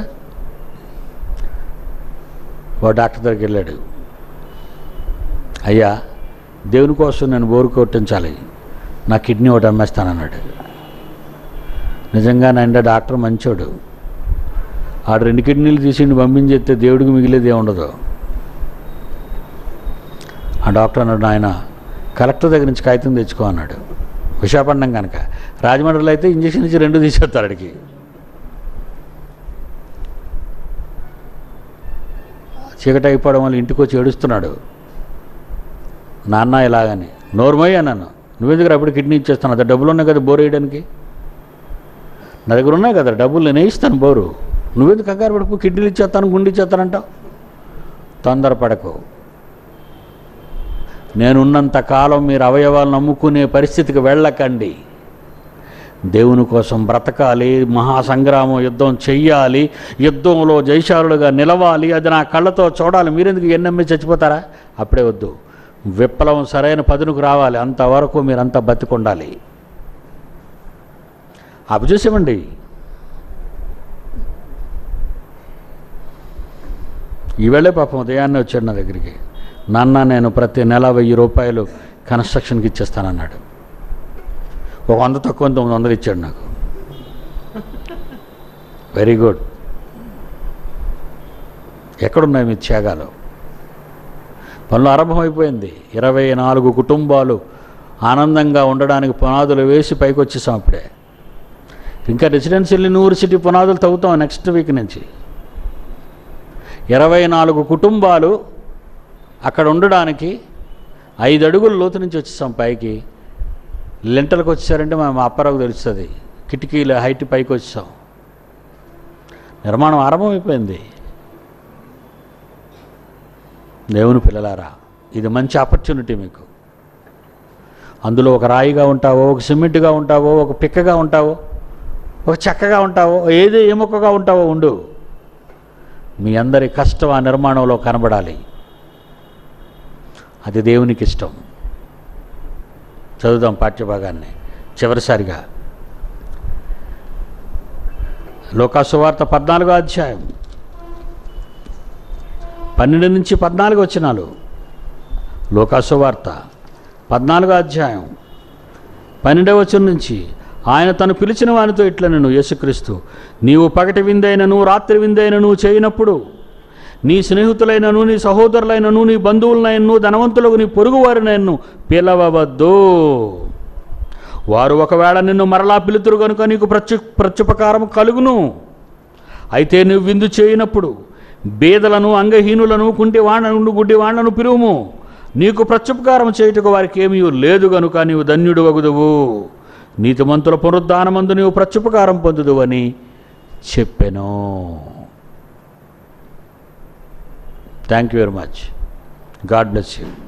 వాడు డాక్టర్ దగ్గరికి వెళ్ళాడు అయ్యా దేవుని కోసం నేను బోరు కొట్టించాలి నా కిడ్నీ ఒకటి అమ్మేస్తానన్నాడు నిజంగా నా డాక్టర్ మంచోడు ఆడు రెండు కిడ్నీలు తీసి పంపించేస్తే దేవుడికి మిగిలేది ఉండదు ఆ డాక్టర్ అన్నాడు ఆయన కలెక్టర్ దగ్గర నుంచి కాగితం తెచ్చుకో అన్నాడు విశాఖపట్నం కనుక రాజమండ్రిలో అయితే ఇంజక్షన్ ఇచ్చి రెండు తీసేస్తారు అడిగి చీకటి అయిపోవడం వల్ల ఇంటికి వచ్చి ఏడుస్తున్నాడు నాన్న ఇలాగని నోర్మయ్య అన్నాను నువ్వెందుకు అప్పుడు కిడ్నీ ఇచ్చేస్తాను అదే డబ్బులు ఉన్నాయి కదా బోర్ వేయడానికి నా దగ్గర ఉన్నాయి కదా డబ్బులు నేను వేయిస్తాను బోరు నువ్వెందుకు కంగారు పడుకు కిడ్నీలు ఇచ్చేస్తాను గుండె ఇచ్చేస్తానంటావు తొందరపడకు నేనున్నంత కాలం మీరు అవయవాలను నమ్ముకునే పరిస్థితికి వెళ్ళకండి దేవుని కోసం బ్రతకాలి మహాసంగ్రామం యుద్ధం చెయ్యాలి యుద్ధంలో జైశాలుగా నిలవాలి అది నా కళ్ళతో చూడాలి మీరెందుకు ఎన్నమ్మి చచ్చిపోతారా అప్పుడే వద్దు విప్లవం సరైన పదునుకు రావాలి అంతవరకు మీరంతా బతికుండాలి అవి చూసేవండి ఈవేళే పాపం ఉదయాన్నే వచ్చాడు నా దగ్గరికి నాన్న నేను ప్రతి నెల వెయ్యి రూపాయలు కన్స్ట్రక్షన్కి ఇచ్చేస్తానన్నాడు ఒక వంద తక్కువ తొమ్మిది వందలు ఇచ్చాడు నాకు వెరీ గుడ్ ఎక్కడున్నాయి మీ త్యాగాలు పనులు ఆరంభమైపోయింది ఇరవై నాలుగు కుటుంబాలు ఆనందంగా ఉండడానికి పునాదులు వేసి పైకి వచ్చేసాం అప్పుడే ఇంకా రెసిడెన్షియల్ యూనివర్సిటీ పునాదులు తవ్వుతాం నెక్స్ట్ వీక్ నుంచి ఇరవై నాలుగు కుటుంబాలు అక్కడ ఉండడానికి ఐదు అడుగుల లోతు నుంచి వచ్చేసాం పైకి లెంటలకు వచ్చేసారంటే మా మా అప్పారావుకు తెలుస్తుంది కిటికీల హైట్ పైకి వచ్చేసాం నిర్మాణం ఆరంభమైపోయింది దేవుని పిల్లలారా ఇది మంచి ఆపర్చునిటీ మీకు అందులో ఒక రాయిగా ఉంటావో ఒక సిమెంట్గా ఉంటావో ఒక పిక్కగా ఉంటావో ఒక చెక్కగా ఉంటావో ఏది ఏ మొక్కగా ఉంటావో ఉండు మీ అందరి కష్టం ఆ నిర్మాణంలో కనబడాలి అది దేవునికి ఇష్టం చదువుదాం పాఠ్యభాగాన్ని చివరిసారిగా లోకాసువార్త పద్నాలుగో అధ్యాయం పన్నెండు నుంచి పద్నాలుగు వచ్చినాలు లోకాసువార్త పద్నాలుగో అధ్యాయం పన్నెండవ వచనం నుంచి ఆయన తను పిలిచిన వానితో ఇట్లా నేను యేసుక్రీస్తు నీవు పగటి విందైనను రాత్రి విందైనను చేయనప్పుడు నీ స్నేహితులైనను నీ సహోదరులైనను నీ బంధువులైనను ధనవంతులకు నీ పొరుగువారినైనను పిలవవద్దు వారు ఒకవేళ నిన్ను మరలా పిలుతురు కనుక నీకు ప్రత్యు ప్రత్యుపకారం కలుగును అయితే నువ్వు విందు చేయనప్పుడు బేదలను అంగహీనులను కుంటి వాణను గుడ్డి వాళ్లను పిలువుము నీకు ప్రత్యుపకారం చేయుటకు వారికి ఏమీ లేదు గనుక నీవు ధన్యుడు వగుదువు నీతిమంతుల పునరుద్ధానమందు నీవు ప్రత్యుపకారం పొందుదు అని చెప్పెను thank you very much God bless you